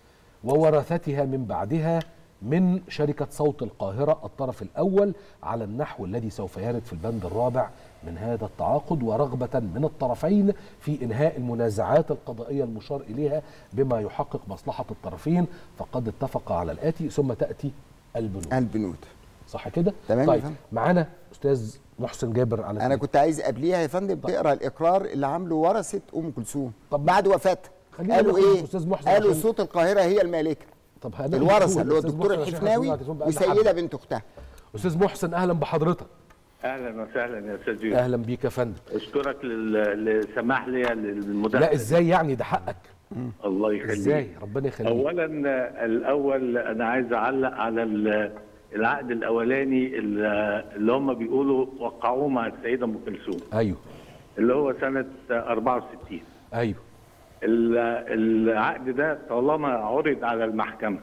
وورثتها من بعدها من شركة صوت القاهرة الطرف الأول على النحو الذي سوف يرد في البند الرابع من هذا التعاقد ورغبة من الطرفين في إنهاء المنازعات القضائية المشار إليها بما يحقق مصلحة الطرفين فقد اتفق على الآتي ثم تأتي البنود البنود صح كده؟ تمام يا طيب فندم. معانا أستاذ محسن جابر على انا كنت عايز قبليها يا فندم تقرا الاقرار اللي عامله ورثه ام كلثوم طب بعد وفاتها خلينا قالوا ناخد ايه أستاذ محسن قالوا عشان- صوت القاهره هي المالكه طب هناخد الورثه الأول. اللي هو أستاذ الدكتور محسن عشان الحفناوي هتسمع تليفون بقى وسيده لحد. بنت اختها أستاذ محسن أهلا بحضرتك اهلا وسهلا يا استاذ يوسف أهلا بيك يا فندم اشكرك لل- للسماح لي للمداخله لا إزاي يعني ده حقك الله يخليك إزاي ربنا يخليك اولا الاول انا عايز اعلق على ال- العقد الاولاني اللي اللي هم بيقولوا وقعوه مع السيده ام كلثوم أيوه اللي هو سنه 64 أيوه ال- العقد ده طالما عرض على المحكمه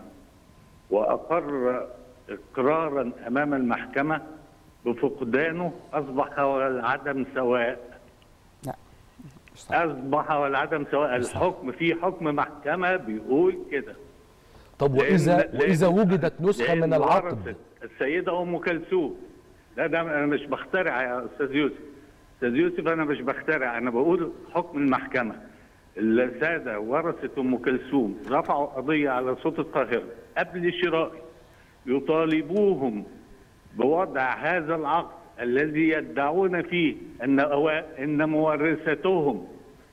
واقر اقرارا امام المحكمه بفقدانه اصبح والعدم سواء لا اصبح والعدم سواء الحكم في حكم محكمه بيقول كده طب لأن- وإذا لأن- وإذا وجدت نسخة من لأن العقد ورثت السيده ام كلثوم لا ده انا مش بخترع يا استاذ يوسف استاذ يوسف انا مش بخترع انا بقول حكم المحكمه الساده ورثه ام كلثوم رفعوا قضيه على صوت القاهره قبل شرائي يطالبوهم بوضع هذا العقد الذي يدعون فيه ان أوا- ان مورثتهم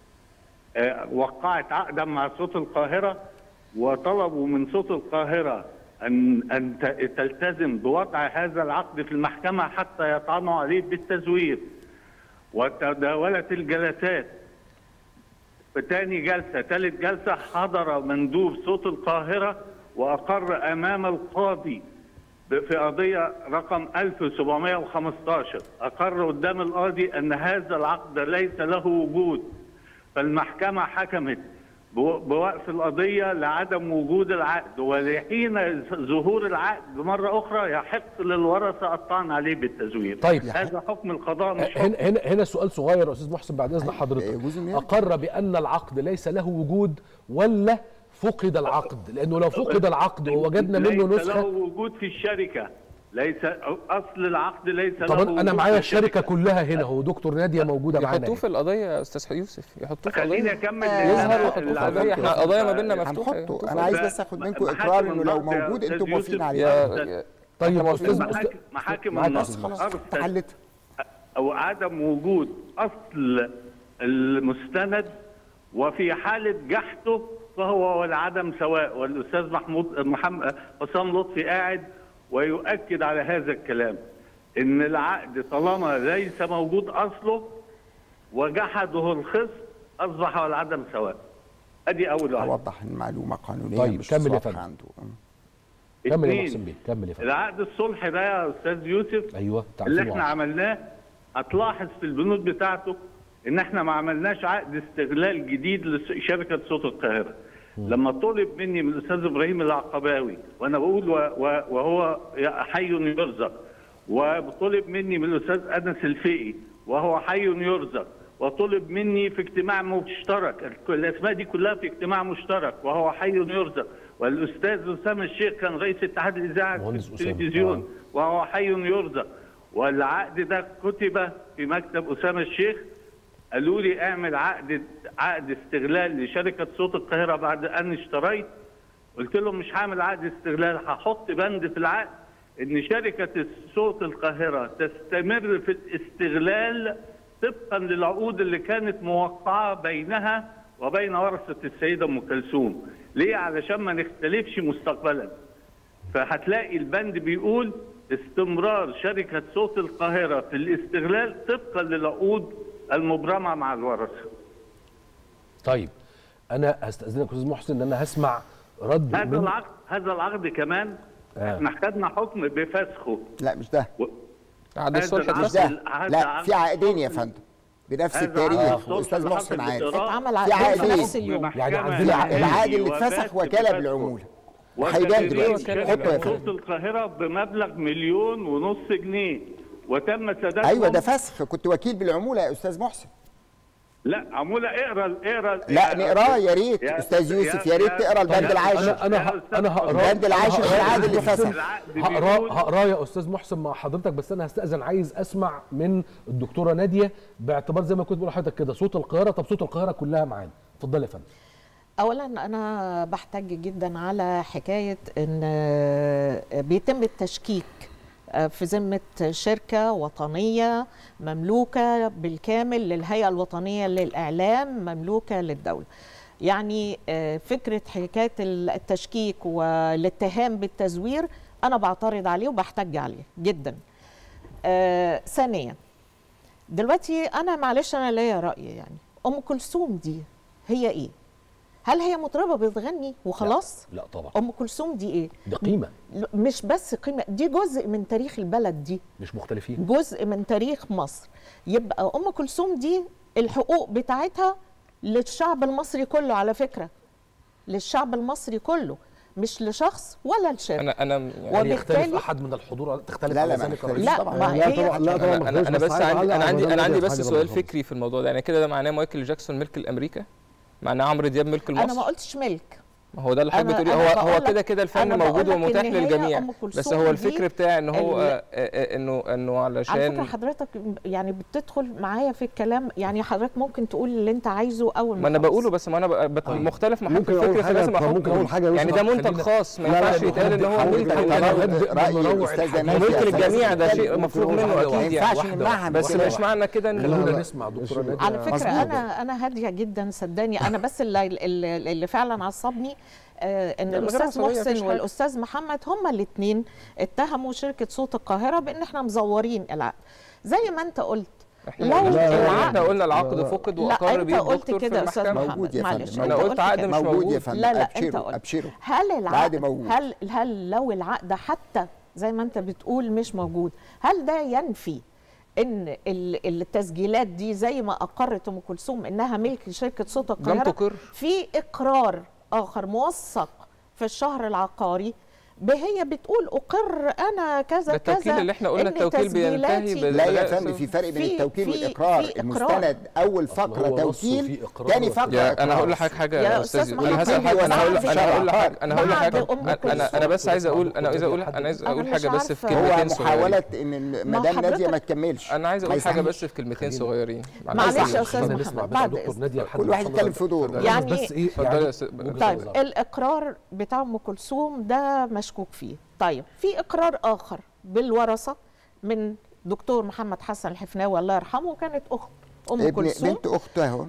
آه، وقعت عقدا مع صوت القاهره وطلبوا من صوت القاهره ان ان ت- تلتزم بوضع هذا العقد في المحكمه حتى يطعنوا عليه بالتزوير وتداولت الجلسات في تاني جلسه ثالث جلسه حضر مندوب صوت القاهره واقر امام القاضي ب- في قضيه رقم 1715 اقر قدام القاضي ان هذا العقد ليس له وجود فالمحكمة حكمت بو- بوقف القضية لعدم وجود العقد ولحين ظهور العقد مرة أخرى يحق للورثة الطعن عليه بالتزوير طيب. هذا حكم القضاء مش حكم هنا هنا هنا سؤال صغير يا استاذ محسن بعد اذن حضرتك اقر بان العقد ليس له وجود ولا فقد العقد لانه لو فقد العقد ووجدنا منه ليس له نسخه وجود في الشركة ليس أصل العقد ليس له طب وجود انا في معايا الشركه كلها هنا هو دكتور ناديه موجوده معانا يحطوه في القضيه يا استاذ يوسف يحطوه في خليني قضيه أكمل يظهر لأن ويحطوه في العدم- قضيه احنا القضايا ما بيننا مفتوحه هنحطه يحطوه في انا عايز قضية. بس اخد منكم محاكم اقرار انه لو النقد يا موجود أستاذ انتوا موافقين يوسف. عليه يا- طيب إحنا موافقين. استاذ محاكم, أستاذ- محاكم معاك يا النقد أستاذ محسن. أرسلت اتحلت او عدم وجود اصل المستند وفي حاله جحده فهو والعدم سواء والاستاذ محمود محمد حسام لطفي قاعد ويؤكد على هذا الكلام ان العقد طالما ليس موجود اصله وجحده الخصم اصبح والعدم سواء ادي اول واحده اوضح المعلومه قانونيا طيب، مش كمل يا واضحة فندم. عنده كمل يا اتنين، محسن بيه كمل يا فندم العقد الصلح ده يا استاذ يوسف ايوه اللي تعرفين احنا عملناه هتلاحظ في البنود بتاعته ان احنا ما عملناش عقد استغلال جديد لشركه صوت القاهره لما طلب مني من الاستاذ ابراهيم العقباوي وانا بقول و- و- وهو حي يرزق وطلب مني من الاستاذ انس الفقي وهو حي يرزق وطلب مني في اجتماع مشترك الاسماء دي كلها في اجتماع مشترك وهو حي يرزق والاستاذ اسامه الشيخ كان رئيس اتحاد الاذاعه في مهندس أسامة. التلفزيون وهو حي يرزق والعقد ده كتب في مكتب اسامه الشيخ قالوا لي اعمل عقد عقد استغلال لشركه صوت القاهره بعد ان اشتريت قلت لهم مش هعمل عقد استغلال هحط بند في العقد ان شركه صوت القاهره تستمر في الاستغلال طبقا للعقود اللي كانت موقعه بينها وبين ورثه السيده ام كلثوم ليه علشان ما نختلفش مستقبلا فهتلاقي البند بيقول استمرار شركه صوت القاهره في الاستغلال طبقا للعقود المبرمه مع الورثه طيب انا هستاذنك استاذ محسن ان انا هسمع رد هذا من العقد هذا العقد كمان آه. احنا خدنا حكم بفسخه لا مش ده عقد هذا الصلح العقد- مش ده هذا لا عقد في عقدين يا فندم بنفس هذا التاريخ عقد الصلح واستاذ اللي محسن حصل عارف بالإدارة. اتعمل في عقدين في عقدين. نفس اليوم يعني محكمة عندنا عقد. نهائي العقد اللي وفسخ اتفسخ وكاله بفسخه. بالعموله وهيبان دلوقتي وكبرين حطه يا شركة صوت فندم القاهرة بمبلغ مليون ونص جنيه وتم سدادهم ايوه ده فسخ كنت وكيل بالعموله يا استاذ محسن لا عمولة اقرا اقرا لا نقراه يا ريت يا- استاذ يوسف يا يا- ريت تقرا البند يا- العاشر انا انا ه- انا هقراه البند العاشر في هقراه العقد اللي يا أستاذ فسخ محسن. العقد هقراه بيقول- هقراه يا استاذ محسن مع حضرتك بس انا هستاذن عايز اسمع من الدكتوره ناديه باعتبار زي ما كنت بقول لحضرتك كده صوت القاهره طب صوت القاهره كلها معانا اتفضل يا فندم اولا انا بحتج جدا على حكايه ان بيتم التشكيك في ذمه شركه وطنيه مملوكه بالكامل للهيئه الوطنيه للاعلام مملوكه للدوله يعني آه، فكره حكايه التشكيك والاتهام بالتزوير انا بعترض عليه وبحتج عليه جدا آه، ثانيا دلوقتي انا معلش انا ليا راي يعني ام كلثوم دي هي ايه هل هي مطربه بتغني وخلاص لا طبعا ام كلثوم دي ايه دي قيمه ل- مش بس قيمه دي جزء من تاريخ البلد دي مش مختلفين جزء من تاريخ مصر يبقى ام كلثوم دي الحقوق بتاعتها للشعب المصري كله على فكره للشعب المصري كله مش لشخص ولا لشركه انا انا يعني هل يختلف وبالتالي احد من الحضور تختلف لا، على لا، ما ذلك يختلفش الرئيس؟ لا طبعاً. ما لا هي طبعا لا طبعا ما انا انا اختلفش، بس عايز عندي أعلق انا على عندي مدام انا عندي نادية بس حاجة سؤال برضه. فكري في الموضوع ده يعني كده ده معناه مايكل جاكسون ملك لامريكا معناه عمرو دياب ملك انا ما لمصر قلتش ملك ما هو ده اللي حضرتك أنا- بتقولي أنا هو هو بقول لك- كده كده الفن أنا موجود بقول لك ومتاح إن هي للجميع أم بس كلثوم هو دي الفكر بتاع ان هو ال- آه، آه، انه انه على فكره علشان حضرتك يعني بتدخل معايا في الكلام يعني حضرتك ممكن تقول اللي انت عايزه اول ما انا خلص. بقوله بس ما انا بقى بت- مختلف مع حضرتك ممكن أقول الفكر حاجة فلازم طب ممكن أقول احطه حاجة يا يعني يوسف ده منتج خلينا- خاص ما لا، لا، ينفعش لا، يتقال ان هو حاول ملك تحاول للجميع تحاول راي نروع الاستاذه الحديث. ناديه ملك للجميع ده أستاذ شيء نادية. مفروغ واحدة منه واحدة. ما اكيد ينفعش يعني نمنعها بس من مش كده. معنى كده ان خلونا هو نسمع دكتوره ناديه على فكره مظبوط. انا انا هاديه جدا صدقني انا بس اللي, اللي, اللي فعلا عصبني آه ان لا، من غير الاستاذ عصبية، مفيش محسن حاجة. والاستاذ محمد هما الاثنين اتهموا شركه صوت القاهره بان احنا مزورين العقد زي ما انت قلت احنا لو ما قلناش كده. العقد- احنا قلنا العقد فقد لا واقر انت بيه قلت الدكتور في كده يا استاذ المحكمه محمد موجود يا معلش فندم. أنا أنت قلت عقد كده. مش موجود يا موجود. فندم لا لا انت ابشروا قلت ابشروا هل العقد العقد موجود. هل هل لو العقد حتى زي ما انت بتقول مش موجود هل ده ينفي ان ال- التسجيلات دي زي ما اقرت ام كلثوم انها ملك لشركه صوت لم القاهره تقر في اقرار اخر موثق في الشهر العقاري هي بتقول اقر انا كذا ده كذا التوكيل اللي احنا قلنا إن التوكيل بينتهي تسجيلاتي- بال- لا يا لا، فندم سو- في فرق بين في- التوكيل في- والاقرار في إقرار. المستند اول فقره هو نصه توكيل في إقرار تاني وفي- فقره يا إقرار. انا هقول لحضرتك حاجه يا يا أستاذ استاذ محمد انا هسال كلمة حاجه انا هقول واحدة انا هقول شرح. لحضرتك انا هقول بعد لحضرتك أم انا انا كلثوم. بس عايز اقول انا عايز اقول انا عايز أنا اقول مش حاجه بس في عارفة. هو كلمتين صغيرين محاوله ان ما مدام ناديه حضرتك- ما تكملش انا عايز ما اقول حاجه يسمحش. بس في كلمتين صغيرين معلش يا خلينا أستاذ نسمع محمد، بس بعد دكتور إذنك. ناديه لحد كل ما واحد تخلص يتكلم في دوره. اتفضل. يعني- بس ايه اتفضل يعني يا أستاذ- وجهة طيب نظر. الاقرار بتاع ام كلثوم ده مشكوك فيه طيب في اقرار اخر بالورثه من دكتور محمد حسن الحفناوي الله يرحمه كانت اخت ام ابن كلثوم بنت اخته اهو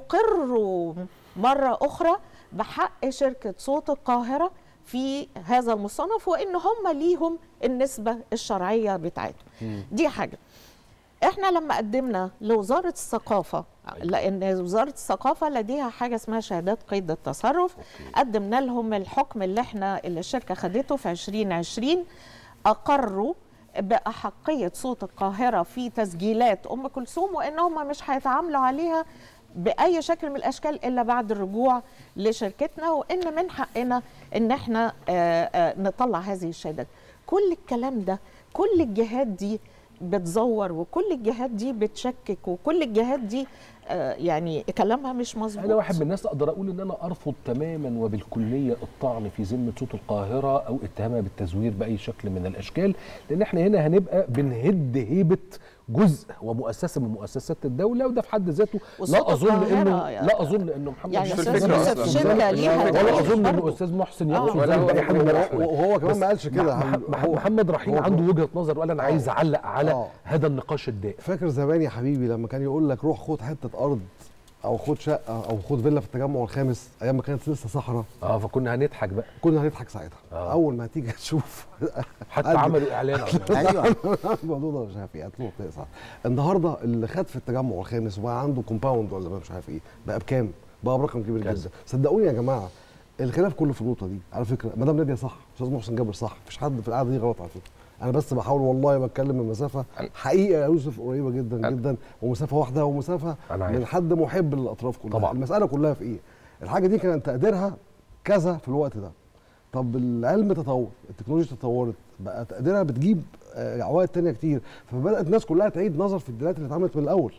بيقروا مره اخرى بحق شركه صوت القاهره في هذا المصنف وان هم ليهم النسبه الشرعيه بتاعتهم دي حاجه احنا لما قدمنا لوزاره الثقافه لان وزاره الثقافه لديها حاجه اسمها شهادات قيد التصرف قدمنا لهم الحكم اللي احنا اللي الشركه خدته في 2020 اقروا باحقيه صوت القاهره في تسجيلات ام كلثوم وان هم مش هيتعاملوا عليها باي شكل من الاشكال الا بعد الرجوع لشركتنا وان من حقنا ان احنا آه، آه، نطلع هذه الشهادات كل الكلام ده كل الجهات دي بتزور وكل الجهات دي بتشكك وكل الجهات دي آه، يعني كلامها مش مظبوط انا واحد من الناس اقدر اقول ان انا ارفض تماما وبالكليه الطعن في ذمه صوت القاهره او اتهامها بالتزوير باي شكل من الاشكال لان احنا هنا هنبقى بنهد هيبه جزء ومؤسسه من مؤسسات الدوله وده في حد ذاته وصوت لا اظن القاهرة انه يعني- لا اظن انه محمد يعني يوسف أستاذ زمان يوسف يقصد شركة ذلك. ليها ولا تاريخ اظن انه برضه. استاذ محسن آه. يقصد ولا ذلك هو- باي حال من هو- الاحوال وهو كمان بس ما قالش كده. مح- مح- هو- محمد رحيم هو- عنده وجهه نظر وقال انا عايز اعلق على آه. هذا النقاش الدائم فاكر زمان يا حبيبي لما كان يقول لك روح خد حته ارض او خد شقه او خد فيلا في التجمع الخامس ايام ما كانت لسه صحراء اه فكنا هنضحك بقى كنا هنضحك ساعتها آه. اول ما تيجي تشوف حتى عملوا اعلان أيوة. الموضوع ده مش عارف ايه هتروح تقطع النهارده اللي خد في التجمع الخامس وبقى عنده كومباوند ولا مش عارف ايه بقى بكام؟ بقى برقم كبير كذا. جدا صدقوني يا جماعه الخلاف كله في النقطه دي على فكره مدام ناديه صح استاذ محسن جابر صح مفيش حد في القعده دي غلط على فكره انا بس بحاول والله بتكلم من مسافه حقيقه يا يوسف قريبه جدا جدا ومسافه واحده ومسافه أنا عارف. من حد محب للاطراف كلها طبعا. المساله كلها في ايه الحاجه دي كان تقديرها كذا في الوقت ده طب العلم تطور التكنولوجيا تطورت بقى تقديرها بتجيب آه، عوائد تانية كتير فبدات الناس كلها تعيد نظر في الدلالات اللي اتعملت من الاول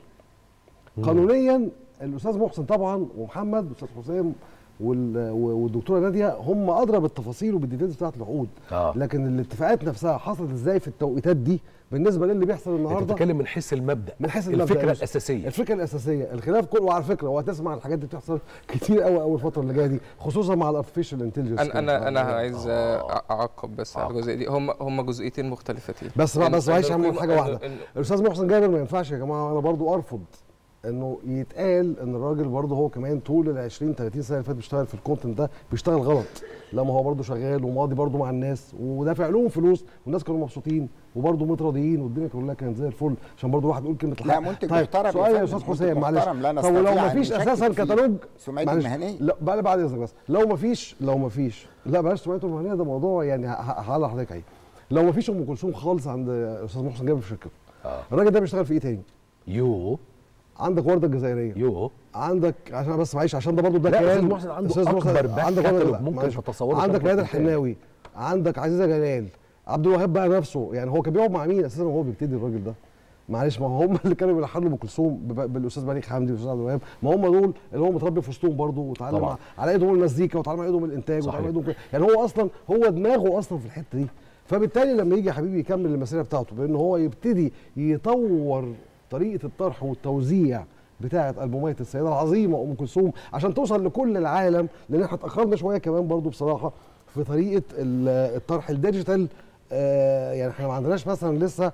قانونيا الاستاذ محسن طبعا ومحمد والاستاذ حسام وال- والدكتوره ناديه هم ادرى بالتفاصيل وبالديتيلز بتاعت العقود آه. لكن الاتفاقات نفسها حصلت ازاي في التوقيتات دي بالنسبه للي بيحصل انت النهارده بتتكلم من حيث المبدا من حيث المبدأ الفكره يا يوسف. الاساسيه الفكره الاساسيه الخلاف كله وعلى فكره وهتسمع الحاجات دي بتحصل كتير قوي قوي الفتره اللي جايه دي خصوصا مع الارتفيشال انتليجنس انا انا انا عايز آه، اعقب بس على الجزئيه دي هم هم جزئيتين مختلفتين بس بقى إن- بس معلش إن اعمل القيمة- حاجه واحده إن- إن- الاستاذ محسن جابر ما ينفعش يا جماعه انا برضو ارفض انه يتقال ان الراجل برضه هو كمان طول ال 20 30 سنه اللي فاتت بيشتغل في الكونتنت ده بيشتغل غلط لما هو برضه شغال وماضي برضه مع الناس ودافع لهم فلوس والناس كانوا مبسوطين وبرضه متراضيين والدنيا كلها كانت زي الفل عشان برضه الواحد يقول كلمه لا، الحق. منتج طيب محترم يا سؤال يا فندم، استاذ منتج حسام معلش محترم، لا طب نستطيع ولو أن ما فيش نشكك اساسا في كتالوج سمعته معلش، المهنية. لا بقى بعد اذنك بس لو ما فيش لو ما فيش لا بلاش سمعته المهنيه ده موضوع يعني ه- ه- هقول لحضرتك ايه لو ما فيش ام كلثوم خالص عند استاذ محسن جابر في شركته الراجل ده بيشتغل في ايه تاني؟ يو عندك ورده الجزائريه يو عندك عشان بس معلش عشان ده برضه ده لا، كيان أستاذ محسن عنده أستاذ محسن أكبر باك عندك كاتالوج لا، ممكن معلش. تتصوره عندك شركة ميادة إنتاج. الحناوي عندك عزيزه جلال عبد الوهاب بقى نفسه يعني هو كان بيقعد مع مين اساسا وهو بيبتدي الراجل ده معلش ما هم اللي كانوا بيلحنوا ام كلثوم ب- بالاستاذ بليغ حمدي والاستاذ عبد الوهاب ما هم دول اللي هو متربي في وسطهم برضه وتعلم طبعاً. على- على ايدهم المزيكا وتعلم على ايدهم الانتاج وتعلم صحيح. على ايدهم كل- يعني هو اصلا هو دماغه اصلا في الحته دي فبالتالي لما يجي يا حبيبي يكمل المسيره بتاعته بان هو يبتدي يطور طريقه الطرح والتوزيع بتاعه البومات السيده العظيمه ام كلثوم عشان توصل لكل العالم لان احنا اتاخرنا شويه كمان برضو بصراحه في طريقه ال- الطرح الديجيتال آه يعني احنا ما عندناش مثلا لسه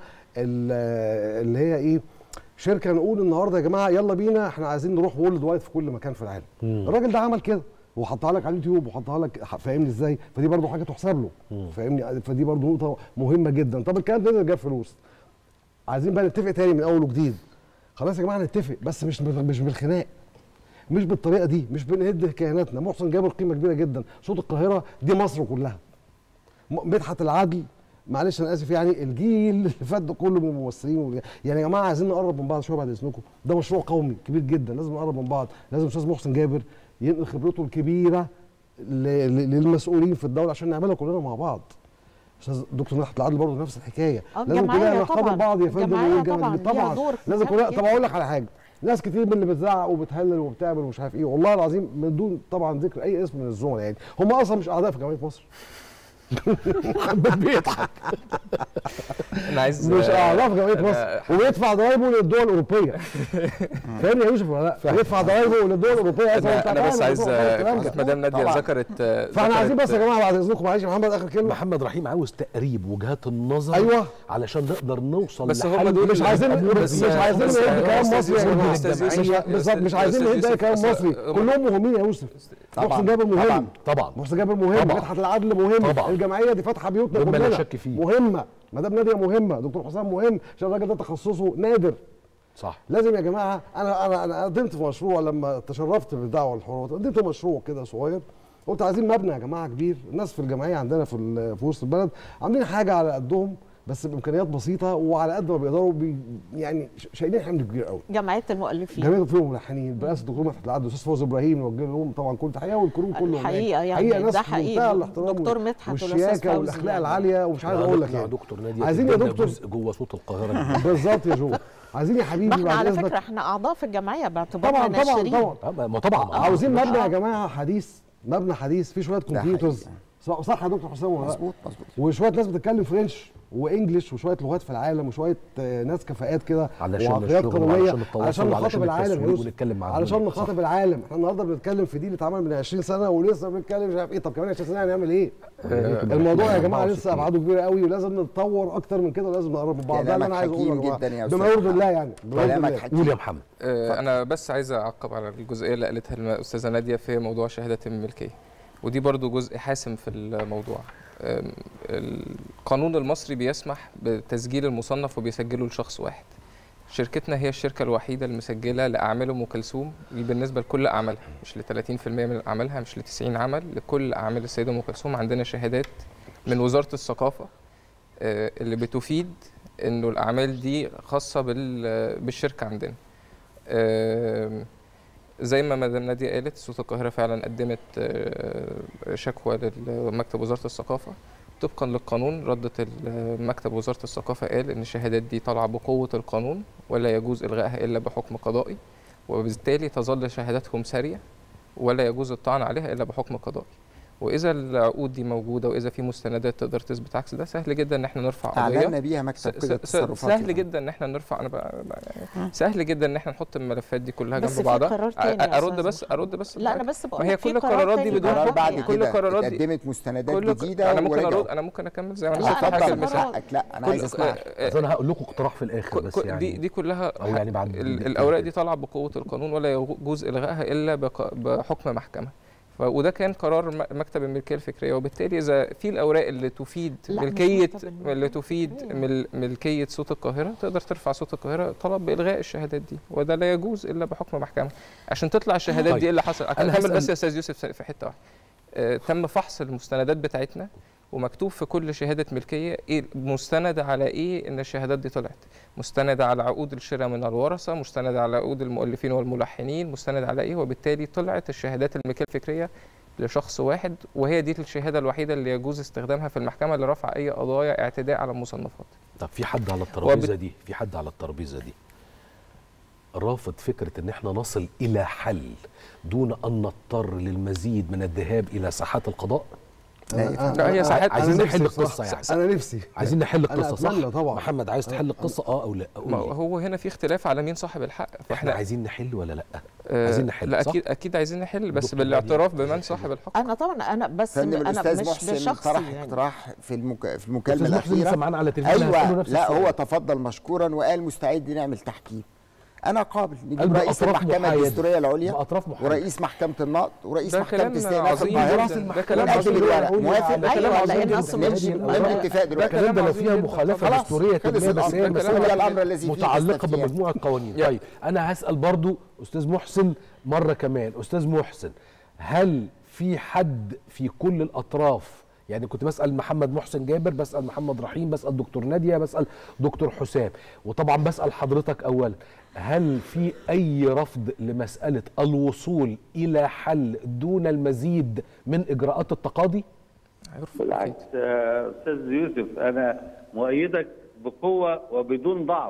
ال- اللي هي ايه شركه نقول النهارده يا جماعه يلا بينا احنا عايزين نروح وورلد وايد في كل مكان في العالم مم. الراجل ده عمل كده وحطها لك على اليوتيوب وحطها لك فاهمني ازاي فدي برضو حاجه تحسب له فاهمني فدي برضو نقطه مهمه جدا طب الكلام ده جاب فلوس عايزين بقى نتفق تاني من اول وجديد خلاص يا جماعه نتفق بس مش مش بالخناق مش بالطريقه دي مش بنهد كياناتنا محسن جابر قيمه كبيره جدا صوت القاهره دي مصر كلها م- مدحت العدل معلش انا اسف يعني الجيل اللي فات ده كله من الممثلين وال- يعني يا جماعه عايزين نقرب من بعض شويه بعد اذنكم ده مشروع قومي كبير جدا لازم نقرب من بعض لازم استاذ محسن جابر ينقل خبرته الكبيره ل- ل- للمسؤولين في الدوله عشان نعملها كلنا مع بعض استاذ دكتور مدحت العدل برضه نفس الحكايه آه، لازم الجمعية كلنا نحتضن طبعاً. بعض يا فندم الجمعية والجمع- طبعاً ليها طبعا دور في لازم ذلك كلنا طب جداً. اقول لك على حاجه ناس كتير من اللي بتزعق وبتهلل وبتعمل ومش عارف ايه والله العظيم من دون طبعا ذكر اي اسم من الزملاء يعني هم اصلا مش اعداء في جمعيه مصر محمد بيضحك انا عايز مش اعضاء في جمعيه أنا- مصر وبيدفع ضرايبه للدول الاوروبيه فاهمني يا يوسف ولا لا؟ بيدفع ضرايبه للدول الاوروبيه أصلاً أنت انا انا بس فاهم عايز الموضوع ده الكلام ده. كانت مدام ناديه طبعاً. ذكرت فاحنا عايزين بس يا ذكرت- جماعه بعد اذنكم معلش يا محمد اخر كلمه محمد رحيم عاوز تقريب وجهات النظر أيوة. علشان نقدر نوصل بس هم لحل دول مش عايزين الأمور بس مش دي. عايزين بس- نهد كلام أستاذ مصري يا يوسف- جماعه أستاذ يوسف- مش بالظبط مش عايزين أستاذ نهد يوسف، كلام أصل- مصري هم- كلهم مهمين يا يوسف طبعاً. محسن جابر مهم طبعاً. طبعا محسن جابر مهم طبعاً. مدحت العدل مهم طبعاً. الجمعيه دي فاتحه بيوتنا مما لا كلنا شك فيه. مهمه مدام ناديه مهمه دكتور حسام مهم عشان الراجل ده تخصصه نادر صح لازم يا جماعه انا انا انا قدمت في مشروع لما تشرفت بالدعوه للحوارات قدمت مشروع كده صغير قلت عايزين مبنى يا جماعه كبير الناس في الجمعيه عندنا في ال- في وسط البلد عاملين حاجه على قدهم بس بامكانيات بسيطه وعلى قد ما بيقدروا بي يعني ش- شايلين حمل كبير قوي جمعيه المؤلفين جميع الدكتور الملحنين برئاسه الدكتور مدحت العدل الاستاذ فوزي ابراهيم نوجه لهم طبعا كل تحيه والكروم كله هناك. الحقيقة يعني حقيقة ناس ده في حقيقي. منتهى الاحترام دكتور وال- مدحت والأستاذ والشياكه فوزي والاخلاق يعني. العاليه ومش عايز يا اقول لك دكتور- يعني دكتور ناديه عايزين يا تدينا دكتور جزء جوه صوت القاهره بالظبط يا جو عايزين يا حبيبي ما احنا بعد على إذنك- فكره احنا اعضاء في الجمعيه باعتبارنا طبعا طبعا ناشرين. طبعا ما طبعا عاوزين آه. مبنى يا جماعه حديث مبنى حديث فيه شويه كمبيوترز صح صح يا دكتور حسام ولا لا؟ مظبوط مظبوط وشويه ناس بتتكلم فرنش وانجلش وشويه لغات في العالم وشويه آه، ناس كفاءات كده علشان وعقليات الشغل قانونيه وعلشان التواصل علشان وعلشان نخاطب العالم يا التسويق يوسف. ونتكلم مع علشان الدنيا. نخاطب صح. العالم احنا النهارده بنتكلم في دي اللي اتعمل من 20 سنه ولسه بنتكلم مش عارف ايه طب كمان 20 سنه هنعمل ايه؟ آه، الموضوع يا جماعه 64. لسه ابعاده كبيره قوي ولازم نتطور اكتر من كده ولازم نقرب من بعض ده اللي كلامك انا عايز اقوله يا حكيم جماعه جدا يا بما أستاذ يرضي الله يعني بما يرضي كلامك الله. حكيم. قول يا محمد آه، انا بس عايز اعقب على الجزئيه اللي قالتها الاستاذه ناديه في موضوع شهاده الملكيه ودي برضو جزء حاسم في الموضوع آم، القانون المصري بيسمح بتسجيل المصنف وبيسجله لشخص واحد شركتنا هي الشركة الوحيدة المسجلة لأعمال أم كلثوم بالنسبة لكل أعمالها مش ل 30% من أعمالها مش ل 90 عمل لكل أعمال السيدة أم كلثوم عندنا شهادات من وزارة الثقافة آه، اللي بتفيد إنه الأعمال دي خاصة بال- بالشركة عندنا آم، زي ما مدام نادية قالت صوت القاهرة فعلا قدمت آه، شكوى لمكتب وزارة الثقافة طبقا للقانون ردت ال- مكتب وزارة الثقافة قال إن الشهادات دي طالعة بقوة القانون ولا يجوز إلغائها إلا بحكم قضائي وبالتالي تظل شهاداتهم سارية ولا يجوز الطعن عليها إلا بحكم قضائي وإذا العقود دي موجودة وإذا في مستندات تقدر تثبت عكس ده سهل جدا إن احنا نرفع قضية اعلنا بيها مكتب س- كده س- التصرفات سهل يعني. جدا ان احنا نرفع انا بقى بقى يعني سهل جدا ان احنا نحط الملفات دي كلها بس جنب في بعضها قرار أ- تاني يا ارد أستاذ بس ارد بس لا انا بس بقول ما هي لك في كل قرار القرارات دي تاني بدون قرار بره بعد يعني. كل كده القرارات دي اتقدمت مستندات كل جديده انا ممكن ارد ورجعوا انا ممكن اكمل زي ما لا، انا أنا شفت بس حاجه برد. المثال حقك لا انا كل- عايز اسمعك آه، بس انا هقول لكم اقتراح في الاخر كل- بس كل- يعني دي دي كلها او يعني بعد ال- الاوراق دي طالعه بقوه القانون ولا يجوز الغائها الا بق- بحكم محكمه ف- وده كان قرار م- مكتب الملكيه الفكريه وبالتالي اذا في الاوراق اللي تفيد لا، مش ملكيه مكتب الملكية اللي تفيد الفكرية. مل ملكيه صوت القاهره تقدر ترفع صوت القاهره طلب بالغاء الشهادات دي وده لا يجوز الا بحكم محكمه عشان تطلع الشهادات طيب. دي ايه اللي حصل أنا اكمل بس هسأل- يا استاذ يوسف في حته واحده آه، تم فحص المستندات بتاعتنا ومكتوب في كل شهاده ملكيه ايه مستندة على ايه ان الشهادات دي طلعت مستندة على عقود الشراء من الورثه مستندة على عقود المؤلفين والملحنين مستند على ايه وبالتالي طلعت الشهادات الملكيه الفكريه لشخص واحد وهي دي الشهاده الوحيده اللي يجوز استخدامها في المحكمه لرفع اي قضايا اعتداء على المصنفات طب في حد على الترابيزه وبت- دي في حد على الترابيزه دي رافض فكره ان احنا نصل الى حل دون ان نضطر للمزيد من الذهاب الى ساحات القضاء لا، هي ساحات- عايزين أنا نحل نفسي القصه بصراحة. يعني انا نفسي عايزين نحل أنا القصه صح أتمنى طبعا. محمد عايز تحل القصه اه او لا قول ما لي. هو هنا في اختلاف على مين صاحب الحق احنا عايزين نحل ولا لا آه، عايزين نحل لا صح؟ اكيد اكيد عايزين نحل بس دكتور بالاعتراف نادية. بمن صاحب الحق انا طبعا انا بس فندم انا الاستاذ مش محسن بشخصي طرح يعني اقتراح في المك... في المكالمه أستاذ محسن الاخيره لسه معانا على التليفون هسأله ايوه نفس لا السؤال. هو تفضل مشكورا وقال مستعد نعمل تحكيم انا قابل قال نجيب رئيس بأطراف المحكمه محايدة. الدستوريه العليا بأطراف محايدة. ورئيس محكمه النقد ورئيس ده محكمه كلام استئناف عظيم القاهره جدا ده كلام نقدم عظيم الورق جدا موافق ده كلام أيوة، عظيم لأن جدا أصل نمشي مش- نعمل اتفاق دلوقتي الكلام ده لو عظيم فيها جدا مخالفه طبعاً. دستوريه خلص كده بس هي الأمر. ده مسألة كلام الأمر الذي فيه متعلقه الاستفتاء. بمجموعه قوانين طيب انا هسال برضو استاذ محسن مره كمان استاذ محسن هل في حد في كل الاطراف يعني كنت بسال محمد محسن جابر بسال محمد رحيم بسال دكتور ناديه بسال دكتور حسام وطبعا بسال حضرتك اولا هل في اي رفض لمساله الوصول الى حل دون المزيد من اجراءات التقاضي هيرفض بالعكس آه، استاذ يوسف انا مؤيدك بقوه وبدون ضعف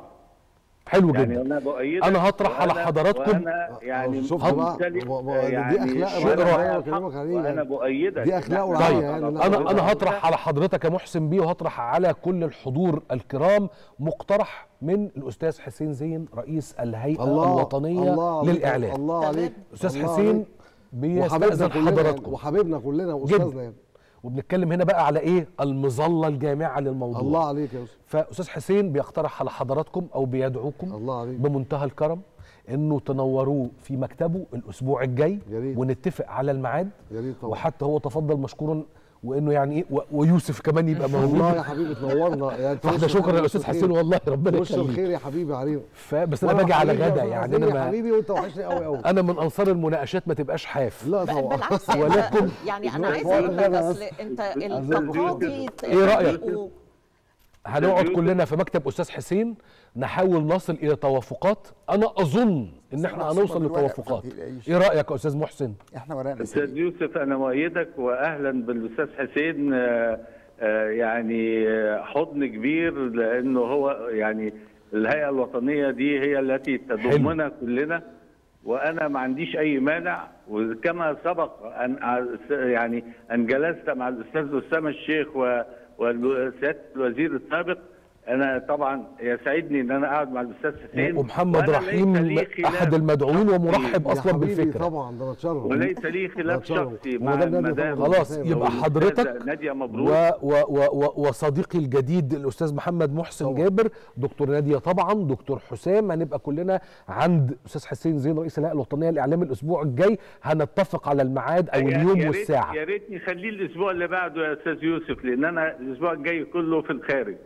حلو يعني جدا انا بؤيدك أنا هطرح على وأنا- حضراتكم- وانا يعني شفت بقى ممتلئ، و- و- آه، دي يعني أخلاق شيء رائعة رائع أنا الحق، بكلمك عليه وانا يعني. بؤيدك دي أخلاق نحن ورعاية طيب يعني على انا طول انا على هطرح على حضرتك يا محسن بيه وهطرح على كل الحضور الكرام مقترح من الاستاذ حسين زين رئيس الهيئه الله الوطنيه الله عليك، للاعلام الله تمام. عليك استاذ الله حسين عليك. وحبيبنا بيستاذن كلنا يعني، حضراتكم وحبيبنا كلنا جدا. واستاذنا يعني وبنتكلم هنا بقى على ايه المظله الجامعه للموضوع الله عليك يا استاذ فاستاذ حسين بيقترح على حضراتكم او بيدعوكم الله عليك بمنتهى الكرم انه تنوروه في مكتبه الاسبوع الجاي يا ريت. ونتفق على الميعاد يا ريت طبعا وحتى هو تفضل مشكورا وانه يعني ايه و- ويوسف كمان يبقى موجود والله يا حبيبي تنورنا يعني فاحنا شكرا يا استاذ حسين والله ربنا وش يخليك الخير يا حبيبي علينا فبس انا وأنا باجي على حبيبي يا غدا أستاذ يعني حسين انا يا ما حبيبي وانت وحشني قوي قوي انا من انصار المناقشات ما تبقاش حاف لا ب- طبعا بالعكس ولكن- يعني انا لا، عايزه لا، اقول لا، لك لا، اصل انت أظن- التقاضي إيه رأيك؟ تبقوا- هنقعد يوسف. كلنا في مكتب استاذ حسين نحاول نصل الى توافقات انا اظن ان احنا محسوبة هنوصل بالورق، لتوافقات ما تقلقيش. ايه رايك يا استاذ محسن احنا ورانا استاذ يوسف انا مؤيدك واهلا بالاستاذ حسين آه، آه، يعني آه، حضن كبير لانه هو يعني الهيئه الوطنيه دي هي التي تضمنا كلنا وانا ما عنديش اي مانع وكما سبق ان أع- يعني ان جلست مع الاستاذ اسامه الشيخ و- وسياده الوزير السابق انا طبعا يسعدني ان انا اقعد مع الاستاذ حسين ومحمد وأنا رحيم ليس لي خلاف احد المدعوين ومرحب يا اصلا حبيبي بالفكره طبعا ده نتشرف وليس لي خلاف نتشرف. شخصي هو مع ده النادي المدام طبعاً. خلاص يبقى حضرتك ناديه و مبروك و و و وصديقي الجديد الاستاذ محمد محسن طبعا. جابر دكتور ناديه طبعا دكتور حسام هنبقى كلنا عند استاذ حسين زين رئيس الهيئه الوطنيه للاعلام الاسبوع الجاي هنتفق على الميعاد او يا- اليوم يا ريت- والساعه يا ريت نخليه الاسبوع اللي بعده يا استاذ يوسف لان انا الاسبوع الجاي كله في الخارج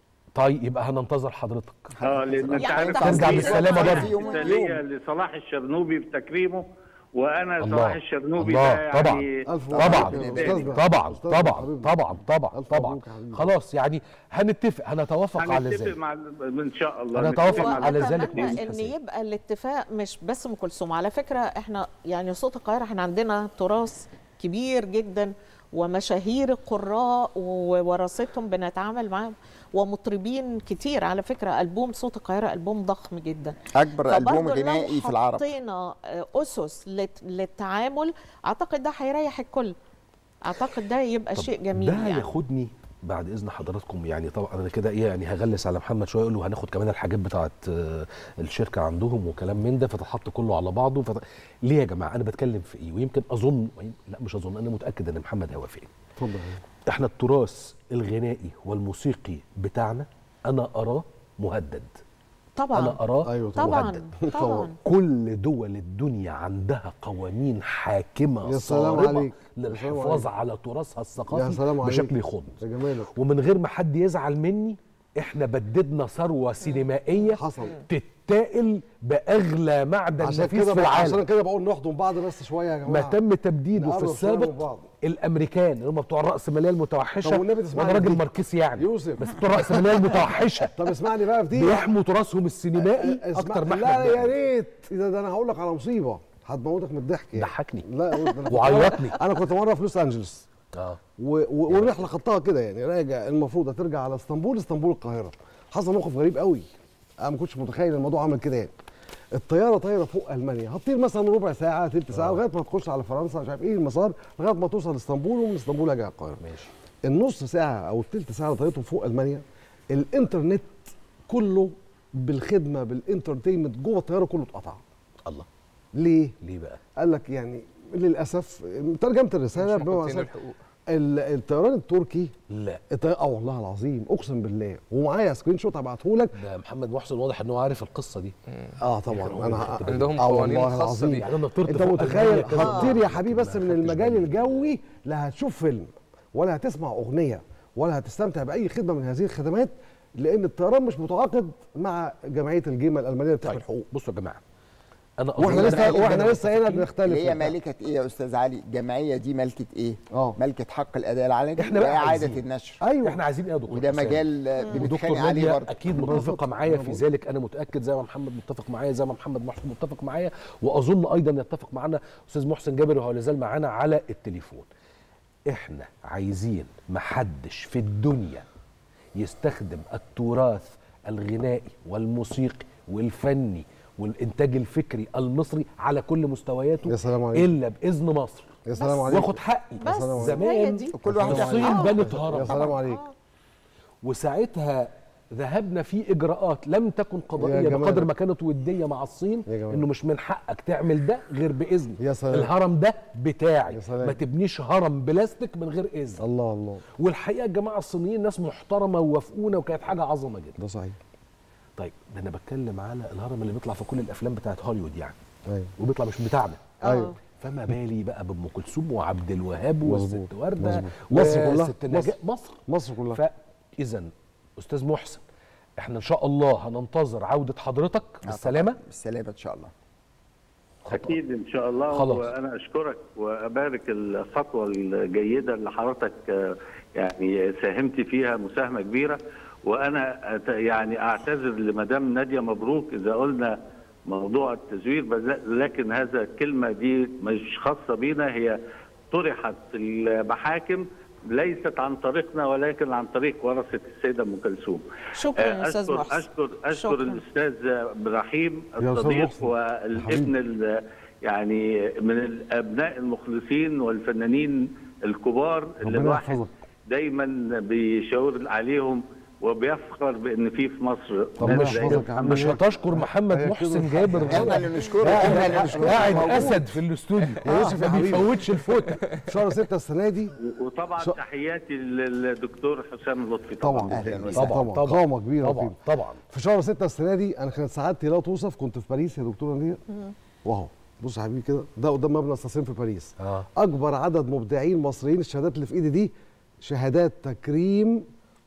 طيب يبقى هننتظر حضرتك اه لان انت يعني عارف أنت ترجع في بالسلامة حفلة برضه. مثالية لصلاح الشرنوبي بتكريمه وانا الله. صلاح الشرنوبي الله. ده طبعا. يعني ألف طبعا أستاذنا. طبعا أستاذنا طبعا حبيبي. طبعا طبعا ألف طبعا مبروك يا حبيبي. خلاص يعني هنتفق هنتوافق على هنتفق ذلك مع ان شاء الله هنتوافق نتفق مع على ذلك مع واتمنى أستاذ ان حسين. يبقى الاتفاق مش بس ام كلثوم على فكره احنا يعني صوت القاهره احنا عندنا تراث كبير جدا ومشاهير القراء ووراثتهم بنتعامل معاهم ومطربين كتير على فكره البوم صوت القاهره البوم ضخم جدا اكبر البوم فبرضه لو غنائي في العرب حطينا آه، اسس لت- للتعامل اعتقد ده هيريح الكل اعتقد ده يبقى طب شيء جميل ده يعني ياخدني بعد اذن حضراتكم يعني طبعا انا كده ايه يعني هغلس على محمد شويه اقول له هناخد كمان الحاجات بتاعت آه، الشركه عندهم وكلام من ده فتتحط كله على بعضه فت... ليه يا جماعه انا بتكلم في ايه ويمكن اظن لا مش اظن انا متاكد ان محمد هيوافقني اتفضل احنا التراث الغنائي والموسيقي بتاعنا انا اراه مهدد طبعا انا اراه أيوة طبعا مهدد طبعا كل دول الدنيا عندها قوانين حاكمه يا سلام صارمه عليك. يا سلام للحفاظ عليك. على تراثها يا الثقافي سلام عليك بشكل يخض يا جمالك ومن غير ما حد يزعل مني احنا بددنا ثروه سينمائيه حصل تتاقل باغلى معدن عشان نفيس كده في بقى- عشان العالم كده بقول نحضن بعض بس شويه يا جماعه ما تم تبديده في نقرب شوية من السابق بعض. الامريكان اللي هم بتوع الراسماليه المتوحشه طب والنبي تسمعني وانا راجل دي. ماركسي يعني يوسف. بس بتوع الراسماليه المتوحشه طب اسمعني بقى في دي بيحموا تراثهم السينمائي اسمع- اكتر ما احنا لا يا بنعمل. ريت ده, ده انا هقول لك على مصيبه هتموتك من الضحك يعني. ضحكني لا ده أنا كنت- وعيطني. انا كنت مره في لوس انجلوس اه و- و- والرحله خدتها كده يعني راجع المفروض هترجع على اسطنبول اسطنبول القاهره حصل موقف غريب قوي انا ما كنتش متخيل الموضوع عامل كده يعني الطياره طايره فوق المانيا هتطير مثلا ربع ساعه ثلث ساعه لغايه ما تخش على فرنسا مش عارف ايه المسار لغايه ما توصل اسطنبول ومن اسطنبول اجي على القاهره ماشي النص ساعه او الثلث ساعه اللي طريقتهم فوق المانيا الانترنت كله بالخدمه بالانترتينمنت جوه الطياره كله اتقطع الله ليه؟ ليه بقى؟ قال لك يعني للاسف ترجمه الرساله مش بما محطين وصل- الحقوق ال- الطيران التركي لا الطيار اه والله العظيم اقسم بالله ومعايا سكرين شوت هبعته لك ده محمد محسن واضح ان هو عارف القصه دي اه طبعا انا عندهم آه قوانين والله خاصة العظيم. بيه. يعني انا طرت انت فوق متخيل ألمانيا كده. هتطير يا آه. حبيبي بس ما من خدتش المجال بالي. الجوي لا هتشوف فيلم ولا هتسمع اغنيه ولا هتستمتع باي خدمه من هذه الخدمات لان الطيران مش متعاقد مع جمعيه الجيمه الالمانيه اللي بتعمل طيب حقوق بصوا يا جماعه انا واحنا أظن- لسه أنا- واحنا أنا لسه هنا متفقين. بنختلف اللي هي وبتاع. مالكة ايه يا استاذ علي الجمعية دي ملكة ايه اه ملكة حق الاداء العلني إحنا بقى واعادة عايزين. النشر ايوه احنا عايزين ايه يا دكتور وده حسام؟ مجال آه، ودكتور بنتخانق عليه نادية برضه اكيد متفقه معايا في ذلك انا متاكد زي ما محمد متفق معايا زي ما محمد محسن متفق معايا واظن ايضا يتفق معنا استاذ محسن جابر وهو لازال معانا على التليفون احنا عايزين محدش في الدنيا يستخدم التراث الغنائي والموسيقي والفني والانتاج الفكري المصري على كل مستوياته يا سلام عليك. الا باذن مصر يا سلام عليك واخد حقي بس سلام عليك. هي زمان دي كل واحد الصين آه. بنت يا هرم سلام عليك وساعتها ذهبنا في اجراءات لم تكن يا قضائيه جمالك. بقدر ما كانت وديه مع الصين يا جمالك. انه مش من حقك تعمل ده غير باذن يا سلام. الهرم ده بتاعي يا سلام. ما تبنيش هرم بلاستيك من غير اذن الله الله والحقيقه الجماعه الصينيين ناس محترمه ووافقونا وكانت حاجه عظمه جدا ده صحيح طيب ده انا بتكلم على الهرم اللي بيطلع في كل الافلام بتاعت هوليوود يعني ايوه وبيطلع مش بتاعنا ايوه فما بالي بقى بام كلثوم وعبد الوهاب مظبوط، والست ورده مظبوط. مصر كلها، والست نجاة مصر. مصر مصر كلها فاذا استاذ محسن احنا ان شاء الله هننتظر عوده حضرتك بالسلامه بالسلامة ان شاء الله اكيد ان شاء الله خلاص. وانا اشكرك وابارك الخطوه الجيده اللي حضرتك آه، يعني ساهمت فيها مساهمه كبيره وانا أت- يعني اعتذر لمدام ناديه مبروك اذا قلنا موضوع التزوير بس- لكن هذا الكلمه دي مش خاصه بينا هي طرحت في المحاكم ليست عن طريقنا ولكن عن طريق ورثه السيده ام كلثوم شكرا يا آه، استاذ اشكر محسن اشكر اشكر شكراً. الاستاذ ابراهيم يا أستاذ الصديق محسن. والابن ال- يعني من الابناء المخلصين والفنانين الكبار اللي ربنا الواحد يحفظك دايما بيشاور عليهم وبيفخر بان في في مصر طب ناس مش زي يحفظك يا عم مش هيك. هتشكر محمد هي محسن كده. جابر احنا اللي نشكره قاعد- احنا اللي نشكره قاعد موجود. اسد في الاستوديو يا يوسف يا ما حبيبي. بيفوتش الفوته في شهر 6 السنه دي وطبعا شو- تحياتي للدكتور حسام لطفي طبعا طبعا, أهلاً وسهلاً. طبعا طبعا طبعا قامه كبيره طبعا وقيمة. طبعا في شهر 6 السنه دي انا كانت سعادتي لا توصف كنت في باريس يا دكتوره نية واهو بص يا حبيبي كده ده قدام مبنى الساسين في باريس اه اكبر عدد مبدعين مصريين الشهادات اللي في ايدي دي شهادات تكريم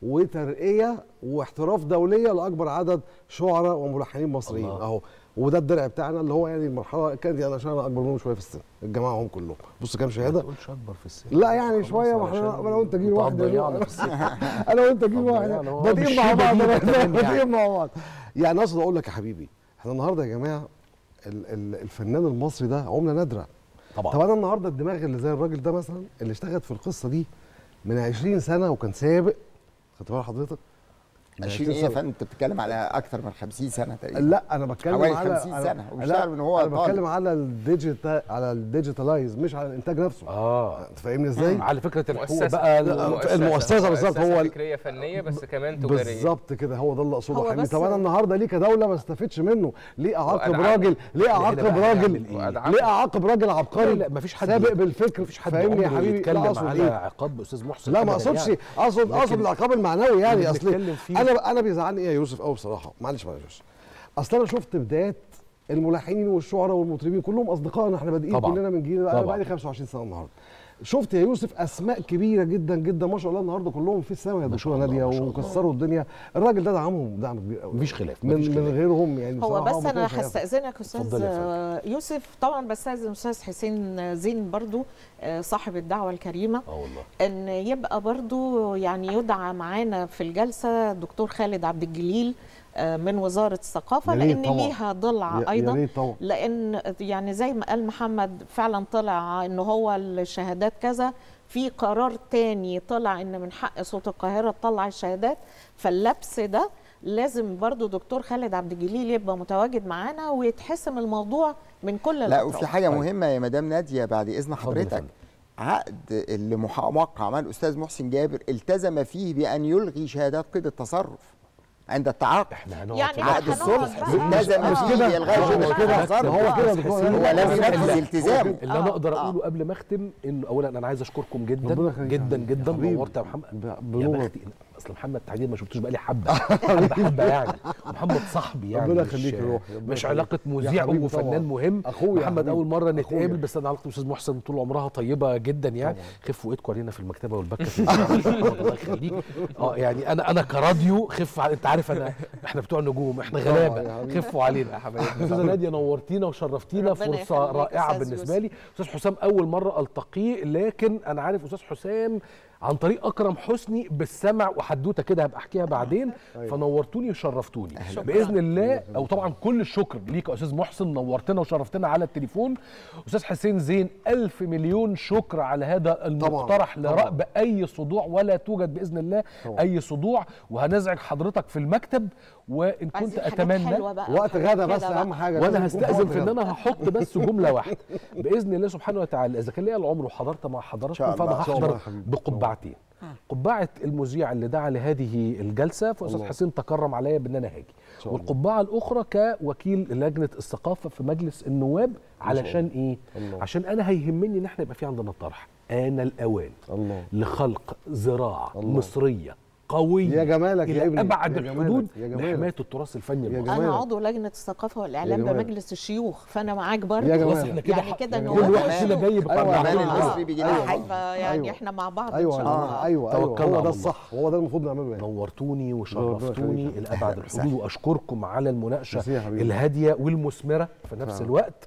وترقيه واحتراف دوليه لاكبر عدد شعراء وملحنين مصريين الله. اهو وده الدرع بتاعنا اللي هو يعني المرحله كانت يعني عشان انا اكبر منهم شويه في السن الجماعه هم كلهم بص كام ما شهاده تقولش اكبر في السن لا يعني خلاص شويه ما احنا علشان انا وانت جيل انت واحد هتضيعنا في السن. انا وانت جيل واحد هتضيعنا. هو بادئين مش مع شبه بعض جيل أنا- كمان يعني. بادئين مع بعض يعني اقصد اقول لك يا حبيبي احنا النهارده يا جماعه ال- ال- الفنان المصري ده عمله نادره طبعا طب انا النهارده الدماغ اللي زي الراجل ده مثلا اللي اشتغل في القصه دي من 20 سنه وكان سابق خدت بال حضرتك؟ من 20 ايه يا سنة. فندم انت بتتكلم على اكثر من 50 سنه تقريبا لا انا بتكلم حوالي على 50 على- سنة، لا، وبيشتغل من هو انا طالب. بتكلم على الديجيتال على الديجيتالايز مش على الانتاج نفسه اه انت فاهمني ازاي؟ على فكره الحقوق مؤسسة. بقى لا، ال- المؤسسة بالظبط هو ال- فكريه فنيه بس كمان تجاريه بالظبط كده هو ده اللي اقصده هو يا حبيبي بس- طب انا النهارده ليه كدوله ما استفدش منه ليه اعاقب وأدعم. راجل ليه هنا اعاقب بقى راجل هنعمل إيه؟ وأدعم. ليه اعاقب راجل عبقري لا، لا، مفيش حد سابق بالفكر مفيش حد فاهمني يا عمره حبيبي يتكلم لا اقصد على ايه عقاب استاذ محسن لا ما أبداً اقصدش يعني. اقصد اقصد لكن العقاب المعنوي يعني اللي اصل بنتكلم فيه- انا انا بيزعلني ايه يا يوسف قوي بصراحه معلش معلش اصل انا شفت بدايات الملحنين والشعراء والمطربين كلهم اصدقائنا احنا بادئين طبعاً. كلنا من جيل انا طبعاً. بقى لي 25 سنه النهارده شفت يا يوسف اسماء كبيره جدا جدا ما شاء الله النهارده كلهم في السماء يا ما شاء دكتوره الله، ناديه ما شاء الله. وكسروا الدنيا الراجل ده دعمهم دعم كبير قوي مفيش خلاف من مفيش من خلاف. غيرهم يعني هو بصراحة بس ما انا كانش هينفع. هستاذنك استاذ اتفضلي يا آه، يوسف طبعا بستاذن استاذ حسين زين برضو آه، صاحب الدعوه الكريمه اه والله ان يبقى برضو يعني يدعى معانا في الجلسه الدكتور خالد عبد الجليل آه، من وزاره الثقافه يا ريت لان طبعاً. ليها ضلع يا- يا ايضا ريت طبعا لان يعني زي ما قال محمد فعلا طلع ان هو الشهادات كذا في قرار تاني طلع ان من حق صوت القاهره تطلع الشهادات فاللبس ده لازم برضو دكتور خالد عبد الجليل يبقى متواجد معانا ويتحسم الموضوع من كل لا الأطراف. وفي حاجه طيب. مهمه يا مدام ناديه بعد اذن اتفضل يا حضرتك فندم. عقد اللي مح- موقع مع الاستاذ محسن جابر التزم فيه بان يلغي شهادات قيد التصرف عند التعاقد احنا هنقعد يعني في عقد هنقعد الصلح بقى. التزم مش فيه كده. بإلغاء هو شهادات كده. التصرف ما هو كده يا دكتور. هو لم لا، ينفذ لا. التزامه اللي انا آه، اقدر آه. اقوله قبل ما اختم انه اولا انا عايز اشكركم جدا ربنا يخليك يا جدا حبيبي. جدا يا حبيبي. نورت يا محمد ب- يا بنور. بختي اصل محمد تحديدا ما شفتوش بقالي حبه حبه حبه يعني محمد صاحبي يعني ربنا مش- يخليك يا روحي، ربنا مش يخليك. علاقه يا مذيع حبيبي وفنان طبعاً. مهم أخويا يا محمد حبيبي. اول مره أخويا. نتقابل بس انا علاقتي باستاذ محسن طول عمرها طيبه جدا يعني طبعاً. خفوا ايدكم علينا في المكتبه والبكه الله يخليك اه يعني انا انا كراديو خف على انت عارف انا احنا بتوع نجوم احنا طبعاً يا غلابه حبيبي. خفوا علينا يا حبايبي استاذه ناديه نورتينا وشرفتينا ربنا فرصه يخليك رائعه أستاذ بالنسبه يوسف. لي استاذ حسام اول مره التقيه لكن انا عارف استاذ حسام عن طريق اكرم حسني بالسمع وحدوته كده هبقى احكيها بعدين فنورتوني وشرفتوني باذن الله او طبعا كل الشكر ليك يا استاذ محسن نورتنا وشرفتنا على التليفون استاذ حسين زين الف مليون شكر على هذا المقترح طبعاً. لرأب اي صدوع ولا توجد باذن الله طبعاً. اي صدوع وهنزعج حضرتك في المكتب وان كنت عايزين حاجات اتمنى حلوة بقى وقت وحاجات غدا كده بس بقى. اهم حاجه وانا لازم يكون هستاذن وقت في ان غدا. انا هحط بس جمله واحده باذن الله سبحانه وتعالى اذا كان ليا العمر وحضرت مع حضراتكم شاء الله. فانا إن شاء الله هحضر يا حبيبي. بقبعتين قبعه المذيع اللي دعا لهذه الجلسه فاستاذ الله. حسين تكرم عليا بان انا هاجي شاء الله. والقبعه الاخرى كوكيل لجنه الثقافه في مجلس النواب علشان ايه الله. عشان انا هيهمني ان احنا يبقى في عندنا طرح آن الأوان الله لخلق زراعة الله. مصرية قوية يا جمالك يا إلى ابني، أبعد يا جمالك، الحدود يا جمالك. لحماية التراث الفني يا المصري جمالك. انا عضو لجنه الثقافه والاعلام يا جماعة. بمجلس الشيوخ فانا معاك برضه يا خلاص جماعة. احنا كده يعني ح- كده كل نواب كل واحد فينا وشيوخ. جاي بقناعة أيوة، الرحمن أيوة. المصري بيجي أيوة. لنا حي فيعني أيوة. احنا مع بعض ان ايوه شاء ايوه الله ايوه ايوه توكلنا هو على ده الله. الصح هو ده المفروض نعمله يعني نورتوني ربنا وشرفتوني يخليك. لأبعد الحدود وأشكركم على المناقشة ميرسي يا حبيبي. الهادية والمثمرة في نفس فعلا. الوقت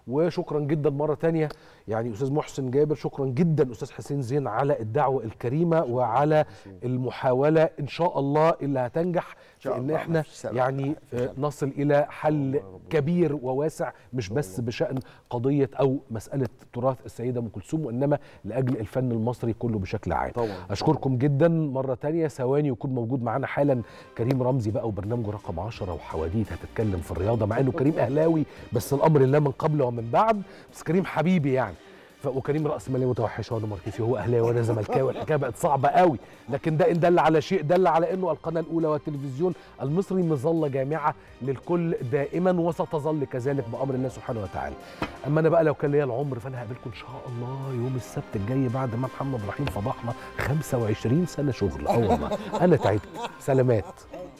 وشكرا جدا مره تانية يعني استاذ محسن جابر شكرا جدا استاذ حسين زين على الدعوه الكريمه وعلى المحاوله ان شاء الله اللي هتنجح في ان الله، احنا مفيش سبب. يعني آه، نصل الى حل كبير وواسع مش بس بشان قضيه او مساله تراث السيده ام كلثوم وانما لاجل الفن المصري كله بشكل عام طبعا اشكركم جدا مره تانية ثواني يكون موجود معانا حالا كريم رمزي بقى وبرنامجه رقم 10 وحواديت هتتكلم في الرياضه مع انه كريم اهلاوي بس الامر لا من قبل ومن بعد بس كريم حبيبي يعني ف- وكريم راس ماليه متوحشه وانا ماركتي هو اهلاوي وانا زملكاوي الحكايه بقت صعبه قوي لكن ده ان دل على شيء دل على انه القناه الاولى والتلفزيون المصري مظله جامعه للكل دائما وستظل كذلك بامر الله سبحانه وتعالى اما انا بقى لو كان ليا العمر فانا هقابلكم ان شاء الله يوم السبت الجاي بعد ما محمد رحيم فضحنا 25 سنه شغل اه والله انا تعبت سلامات